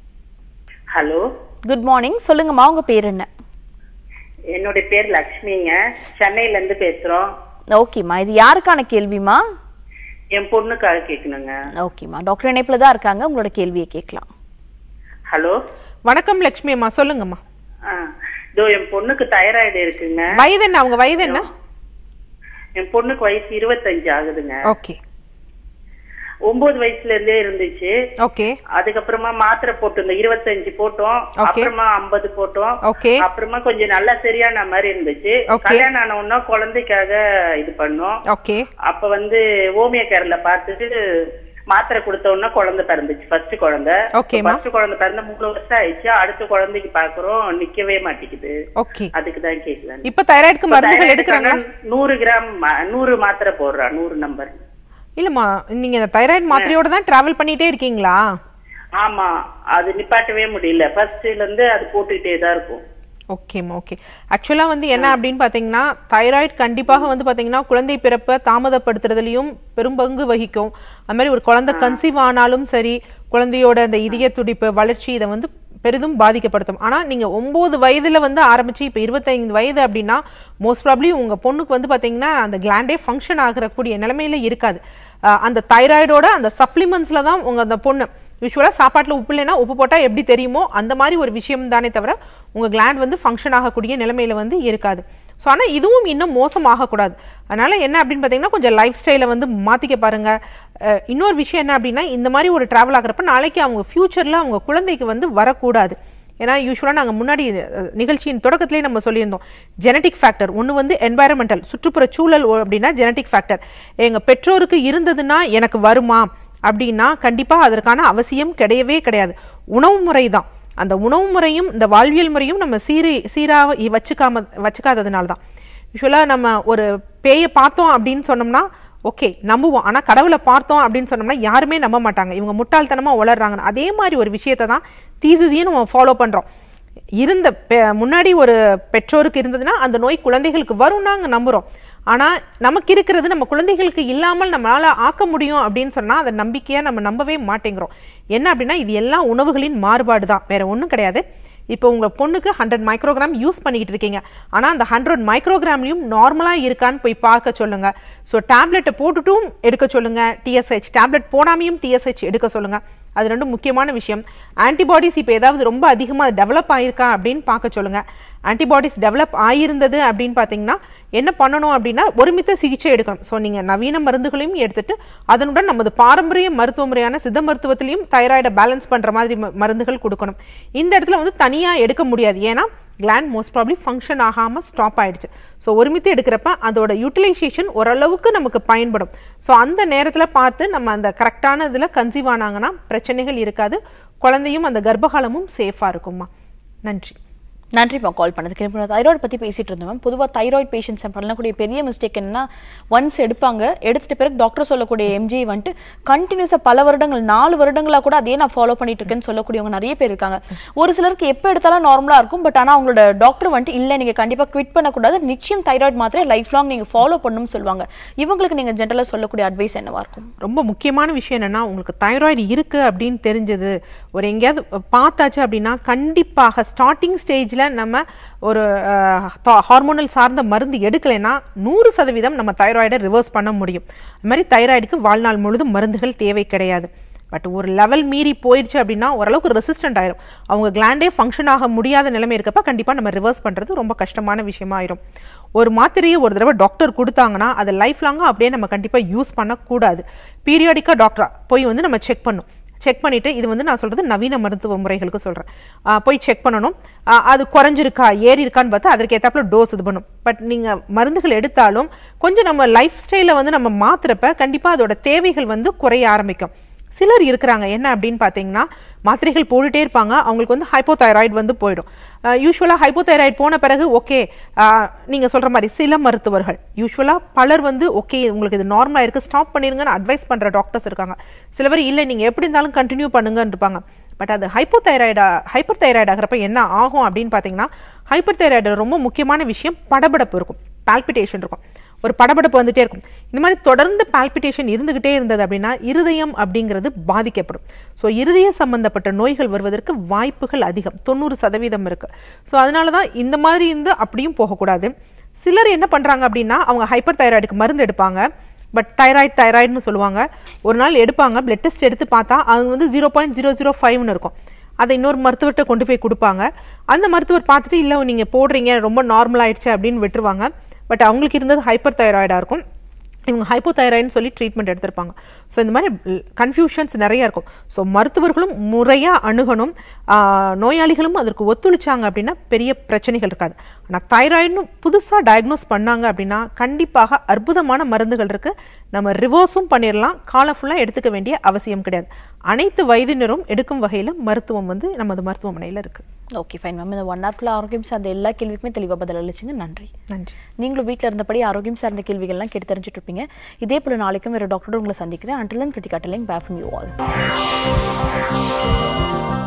ஹலோ குட் மார்னிங் சொல்லுங்கம்மா உங்க பேர் என்ன என்னுடைய பேர் லக்ஷ்மிங்க சென்னையில இருந்து பேசுறோம் ஓகேம்மா இது யாருக்கான கேள்விமா என் பொண்ணுக்காக கேட்கணுங்க ஓகேம்மா டாக்டர் இணைப்புல தான் இருக்காங்க உங்களோட கேள்வியை கேட்கலாம் ஹலோ வணக்கம் லட்சுமி அம்மா சொல்லுங்கம்மா ஆ இதோ என் பொண்ணுக்கு தைராய்டு இருக்குங்க வயது என்ன அவங்க வயது என்ன என் பொண்ணுக்கு வயசு இருபத்தஞ்சு ஆகுதுங்க ஓகே ஒன்பது வயசுல இருந்தே இருந்துச்சு ஓகே அதுக்கப்புறமா மாத்திரை போட்டிருந்தோம் இருபத்தஞ்சு போட்டோம் Okay. அப்புறமா ஐம்பது போட்டோம் ஓகே அப்புறமா கொஞ்சம் நல்லா சரியான மாதிரி இருந்துச்சு Okay. கல்யாணம் ஆன உடனே குழந்தைக்காக இது பண்ணோம் ஓகே அப்ப வந்து ஹோமியோ கேர்ல பார்த்துட்டு மாத்திரை கொடுத்த உடனே குழந்தை பிறந்துச்சு ஃபர்ஸ்ட் குழந்தை ஓகேம்மா. ஃபர்ஸ்ட் குழந்தை பிறந்த மூணு வருஷம் ஆயிடுச்சு அடுத்த குழந்தைக்கு பாக்குறோம் நிக்கவே மாட்டேங்குது ஓகே அதுக்கு தான் கேட்கலாம் இப்ப தைராய்டுக்கு மருந்துகள் எடுக்கிறாங்களா நூறு கிராம் ம- நூறு மாத்திரை போடுறா நூறு நம்பர் இல்லம்மா நீங்க இந்த தைராய்டு மாத்திரையோட தான் டிராவல் பண்ணிட்டே இருக்கீங்களா ஆமா அது நிப்பாட்டவே முடியல ஃபர்ஸ்ட்ல இருந்து அது போட்டுக்கிட்டே தான் இருக்கும் ஓகேம்மா ஓகே ஆக்சுவலா வந்து என்ன அப்படின்னு பாத்தீங்கன்னா தைராய்டு கண்டிப்பாக வந்து பாத்தீங்கன்னா குழந்தை பிறப்பை தாமதப்படுத்துறதுலயும் பெரும்பங்கு வகிக்கும் அது மாதிரி ஒரு குழந்தை கன்சீவ் ஆனாலும் சரி குழந்தையோட அந்த இதய துடிப்பு வளர்ச்சி இதை வந்து பெரிதும் பாதிக்கப்படுத்தும் ஆனா நீங்க ஒன்பது வயதுல வந்து ஆரம்பிச்சு இப்ப இருபத்தைந்து வயது அப்படின்னா மோஸ்ட் ப்ராப்ளி உங்க பொண்ணுக்கு வந்து பாத்தீங்கன்னா அந்த கிளாண்டே ஃபங்க்ஷன் ஆகக்கூடிய நிலைமையில இருக்காது அஹ் அந்த தைராய்டோட அந்த சப்ளிமெண்ட்ஸ்ல தான் உங்க அந்த பொண்ணு யூஸ்வலாக சாப்பாட்டில் உப்பு இல்லைன்னா உப்பு போட்டால் எப்படி தெரியுமோ அந்த மாதிரி ஒரு விஷயம் தானே தவிர உங்கள் கிளாண்ட் வந்து ஃபங்க்ஷன் ஆகக்கூடிய நிலைமையில வந்து இருக்காது ஸோ ஆனால் இதுவும் இன்னும் மோசமாகக்கூடாது அதனால என்ன அப்படின்னு பார்த்தீங்கன்னா கொஞ்சம் லைஃப் ஸ்டைலை வந்து மாற்றிக்க பாருங்க அஹ் இன்னொரு விஷயம் என்ன அப்படின்னா இந்த மாதிரி ஒரு ட்ராவல் ஆகுறப்ப நாளைக்கு அவங்க ஃப்யூச்சரில் அவங்க குழந்தைக்கு வந்து வரக்கூடாது ஏன்னா யூஸ்வலாக நாங்கள் முன்னாடி அஹ், நிகழ்ச்சியின் தொடக்கத்திலே நம்ம சொல்லியிருந்தோம் ஜெனட்டிக் ஃபேக்டர் ஒன்று வந்து என்வாயரமெண்டல் சுற்றுப்புற சூழல் ஒ- அப்படின்னா ஜெனட்டிக் ஃபேக்டர் எங்கள் பெற்றோருக்கு இருந்ததுன்னா எனக்கு வருமா அப்படின்னா கண்டிப்பாக அதற்கான அவசியம் கிடையவே கிடையாது உணவு முறை தான் அந்த உணவு முறையும் இந்த வாழ்வியல் முறையும் நம்ம சீரி சீராக இ- வச்சுக்காம வச்சுக்காததுனால தான் யூஸ்வலாக நம்ம ஒரு பேயை பார்த்தோம் அப்படின்னு சொன்னோம்னா ஓகே நம்புவோம் ஆனால் கடவுளை பார்த்தோம் அப்படின்னு சொன்னோம்னா யாருமே நம்ப மாட்டாங்க இவங்க முட்டாள்தனமாக வளர்றாங்கன்னு அதே மாதிரி ஒரு விஷயத்தை தான் தீசிஸையும் நம்ம ஃபாலோ பண்ணுறோம் இருந்த பெ- முன்னாடி ஒரு பெற்றோருக்கு இருந்ததுன்னா அந்த நோய் குழந்தைகளுக்கு வரும் நாங்க நம்புறோம் ஆனா நமக்கு இருக்கிறது நம்ம குழந்தைகளுக்கு இல்லாமல் நம்மளால ஆக்க முடியும் அப்படின்னு சொன்னா அதை நம்பிக்கையா நம்ம நம்பவே மாட்டேங்கிறோம் என்ன அப்படின்னா இது எல்லாம் உணவுகளின் மாறுபாடு தான் வேற ஒண்ணும் கிடையாது இப்போ உங்க பொண்ணுக்கு ஹண்ட்ரட் மைக்ரோகிராம் யூஸ் பண்ணிக்கிட்டு இருக்கீங்க ஆனா அந்த ஹண்ட்ரட் மைக்ரோகிராம்லயும் நார்மலா இருக்கான்னு போய் பார்க்க சொல்லுங்க ஸோ டேப்லெட்டை போட்டுட்டும் எடுக்க சொல்லுங்க டிஎஸ்ஹெச் டேப்லெட் போடாமையும் டிஎஸ்ஹெச் எடுக்க சொல்லுங்க அது ரெண்டும் முக்கியமான விஷயம் ஆன்டிபாடிஸ் இப்போ ஏதாவது ரொம்ப அதிகமாக டெவலப் ஆயிருக்கா அப்படின்னு பார்க்க சொல்லுங்க ஆன்டிபாடிஸ் டெவலப் ஆயிருந்தது அப்படின்னு பார்த்தீங்கன்னா என்ன பண்ணணும் அப்படின்னா ஒருமித்த சிகிச்சை எடுக்கணும் ஸோ நீங்கள் நவீன மருந்துகளையும் எடுத்துட்டு அதனுடன் நமது பாரம்பரிய மருத்துவ முறையான சித்த மருத்துவத்திலையும் தைராய்டை பேலன்ஸ் பண்ணுற மாதிரி ம- மருந்துகள் கொடுக்கணும் இந்த இடத்துல வந்து தனியாக எடுக்க முடியாது ஏன்னா கிளாண்ட் மோஸ்ட் ப்ராப்ளி ஃபங்க்ஷன் ஆகாமல் ஸ்டாப் ஆயிடுச்சு ஸோ ஒருமித்து எடுக்கிறப்ப அதோட யூட்டிலைசேஷன் ஓரளவுக்கு நமக்கு பயன்படும் ஸோ அந்த நேரத்தில் பார்த்து நம்ம அந்த கரெக்டான இதில் கன்சீவ் ஆனாங்கன்னா பிரச்சனைகள் இருக்காது குழந்தையும் அந்த கர்ப்பகாலமும் சேஃபாக இருக்கும்மா நன்றி நன்றிப்பா கால் பண்ணதுக்கு இப்போ தைராய்டு பத்தி பேசிட்டு இருந்தோம் மேம் பொதுவா தைராய்டு பேஷண்ட்ஸ் பண்ணக்கூடிய பெரிய மிஸ்டேக் என்னன்னா ஒன்ஸ் எடுப்பாங்க எடுத்துட்டு பிறகு டாக்டர் சொல்லக்கூடிய எம்ஜி வந்துட்டு கண்டினியூஸா பல வருடங்கள் நாலு வருடங்களா கூட அதே நான் ஃபாலோ பண்ணிட்டு இருக்கேன்னு சொல்லக்கூடியவங்க நிறைய பேர் இருக்காங்க ஒரு சிலருக்கு எப்போ எடுத்தாலும் நார்மலா இருக்கும் பட் ஆனா அவங்களோட டாக்டர் வந்துட்டு இல்ல நீங்க கண்டிப்பா குவிட் பண்ணக்கூடாது நிச்சயம் தைராய்டு மாத்திரை லைஃப் லாங் நீங்க ஃபாலோ பண்ணணும்னு சொல்லுவாங்க இவங்களுக்கு நீங்க ஜென்ரலா சொல்லக்கூடிய அட்வைஸ் என்னவா இருக்கும் ரொம்ப முக்கியமான விஷயம் என்னன்னா உங்களுக்கு தைராய்டு இருக்கு அப்படின்னு தெரிஞ்சது ஒரு எங்கேயாவது பார்த்தாச்சு அப்படின்னா கண்டிப்பாக ஸ்டார்டிங் ஸ்டேஜ்ல நம்ம ஒரு ஹார்மோனல் சார்ந்த மருந்து எடுக்கலைன்னா நூறு சதவீதம் நம்ம தைராய்டை ரிவர்ஸ் பண்ண முடியும் அது மாதிரி தைராய்டுக்கு வாழ்நாள் முழுதும் மருந்துகள் தேவை கிடையாது பட் ஒரு லெவல் மீறி போயிடுச்சு அப்படின்னா ஓரளவுக்கு ரெசிஸ்டன்ட் ஆயிரும் அவங்க கிளாண்டே ஃபங்க்ஷன் ஆக முடியாத நிலைமை இருக்கப்ப கண்டிப்பாக நம்ம ரிவர்ஸ் பண்ணுறது ரொம்ப கஷ்டமான விஷயமா ஆயிரும் ஒரு மாத்திரையை ஒரு தடவை டாக்டர் கொடுத்தாங்கன்னா அதை லைஃப் லாங்காக அப்படியே நம்ம கண்டிப்பாக யூஸ் பண்ணக்கூடாது பீரியாடிக்காக டாக்டரா போய் வந்து நம்ம செக் பண்ணும் செக் பண்ணிட்டு இது வந்து நான் சொல்றது நவீன மருத்துவ முறைகளுக்கு சொல்றேன் ஆ, போய் செக் பண்ணணும் ஆ, அது குறைஞ்சிருக்கா ஏறி இருக்கான்னு பார்த்தா அதற்கு ஏத்தாப்புல டோஸ் இது பண்ணும் பட் நீங்க மருந்துகள் எடுத்தாலும் கொஞ்சம் நம்ம லைஃப் ஸ்டைலை வந்து நம்ம மாத்துறப்ப கண்டிப்பா அதோட தேவைகள் வந்து குறைய ஆரம்பிக்கும் சிலர் இருக்கிறாங்க என்ன அப்படின்னு பார்த்தீங்கன்னா மாத்திரைகள் போட்டுட்டே இருப்பாங்க அவங்களுக்கு வந்து ஹைப்போதைராய்டு வந்து போயிடும் யூஸ்வலாக ஹைப்போதைராய்டு போன பிறகு ஓகே நீங்கள் சொல்கிற மாதிரி சில மருத்துவர்கள் யூஸ்வலாக பலர் வந்து ஓகே உங்களுக்கு இது நார்மலாக இருக்குது ஸ்டாப் பண்ணிருங்கன்னு அட்வைஸ் பண்ணுற டாக்டர்ஸ் இருக்காங்க சில பேர் இல்லை நீங்கள் எப்படி இருந்தாலும் கண்டினியூ பண்ணுங்கன்னு இருப்பாங்க பட் அது ஹைப்போதைராய்டா ஹைப்பர் தைராய்டு ஆகிறப்ப என்ன ஆகும் அப்படின்னு பார்த்தீங்கன்னா ஹைப்பர் தைராய்டு ரொம்ப முக்கியமான விஷயம் படபடப்பு இருக்கும் பால்பிட்டேஷன் இருக்கும் ஒரு படபடப்பு வந்துட்டே இருக்கும் இந்த மாதிரி தொடர்ந்து பால்பிட்டேஷன் இருந்துகிட்டே இருந்தது அப்படின்னா இருதயம் அப்படிங்கிறது பாதிக்கப்படும் ஸோ இருதய சம்பந்தப்பட்ட நோய்கள் வருவதற்கு வாய்ப்புகள் அதிகம் தொண்ணூறு சதவீதம் இருக்கு ஸோ அதனால தான் இந்த மாதிரி இருந்து அப்படியும் போகக்கூடாது சிலர் என்ன பண்றாங்க அப்படின்னா அவங்க ஹைப்பர் தைராய்டுக்கு மருந்து எடுப்பாங்க பட் தைராய்டு தைராய்டுன்னு சொல்லுவாங்க ஒரு நாள் எடுப்பாங்க பிளட் டெஸ்ட் எடுத்து பார்த்தா அது வந்து ஜீரோ பாயிண்ட் ஜீரோ ஜீரோ ஃபைவ்னு இருக்கும் அதை இன்னொரு மருத்துவர்கிட்ட கொண்டு போய் கொடுப்பாங்க அந்த மருத்துவர் பார்த்துட்டு இல்லை நீங்கள் போடுறீங்க ரொம்ப நார்மல் ஆயிடுச்சு அப்படின்னு விட்டுருவாங்க பட் அவங்களுக்கு இருந்தது ஹைப்பர் தைராய்டாக இருக்கும் இவங்க ஹைப்போதைராய்டுன்னு சொல்லி ட்ரீட்மெண்ட் எடுத்திருப்பாங்க ஸோ இந்த மாதிரி கன்ஃபியூஷன்ஸ் நிறைய இருக்கும் ஸோ மருத்துவர்களும் முறையாக அணுகணும் ஆஹ் நோயாளிகளும் அதற்கு ஒத்துழைச்சாங்க அப்படின்னா பெரிய பிரச்சனைகள் இருக்காது ஆனால் தைராய்டுன்னு புதுசாக டயக்னோஸ் பண்ணாங்க அப்படின்னா கண்டிப்பாக அற்புதமான மருந்துகள் இருக்குது நம்ம ரிவர்ஸும் பண்ணிடலாம் காலம் ஃபுல்லாக எடுத்துக்க வேண்டிய அவசியம் கிடையாது அனைத்து வயதினரும் எடுக்கும் வகையில் மருத்துவம் வந்து நமது மருத்துவமனையில் இருக்குது ஓகே ஃபைன் மேம் இந்த ஒன் ஹவர்க்குள்ள ஆரோக்கியம் சார்ந்த எல்லா கேள்விக்குமே தெளிவாக பதில் அளிச்சிங்க நன்றி நன்றி நீங்களும் வீட்டில் இருந்தபடி ஆரோக்கியம் சார்ந்த கேள்விகள்லாம் கேட்டு தெரிஞ்சுட்டு இருப்பீங்க இதே போல நாளைக்கும் வேறு டாக்டரோட உங்களை சந்திக்கிறேன் until Krithika telling back from you all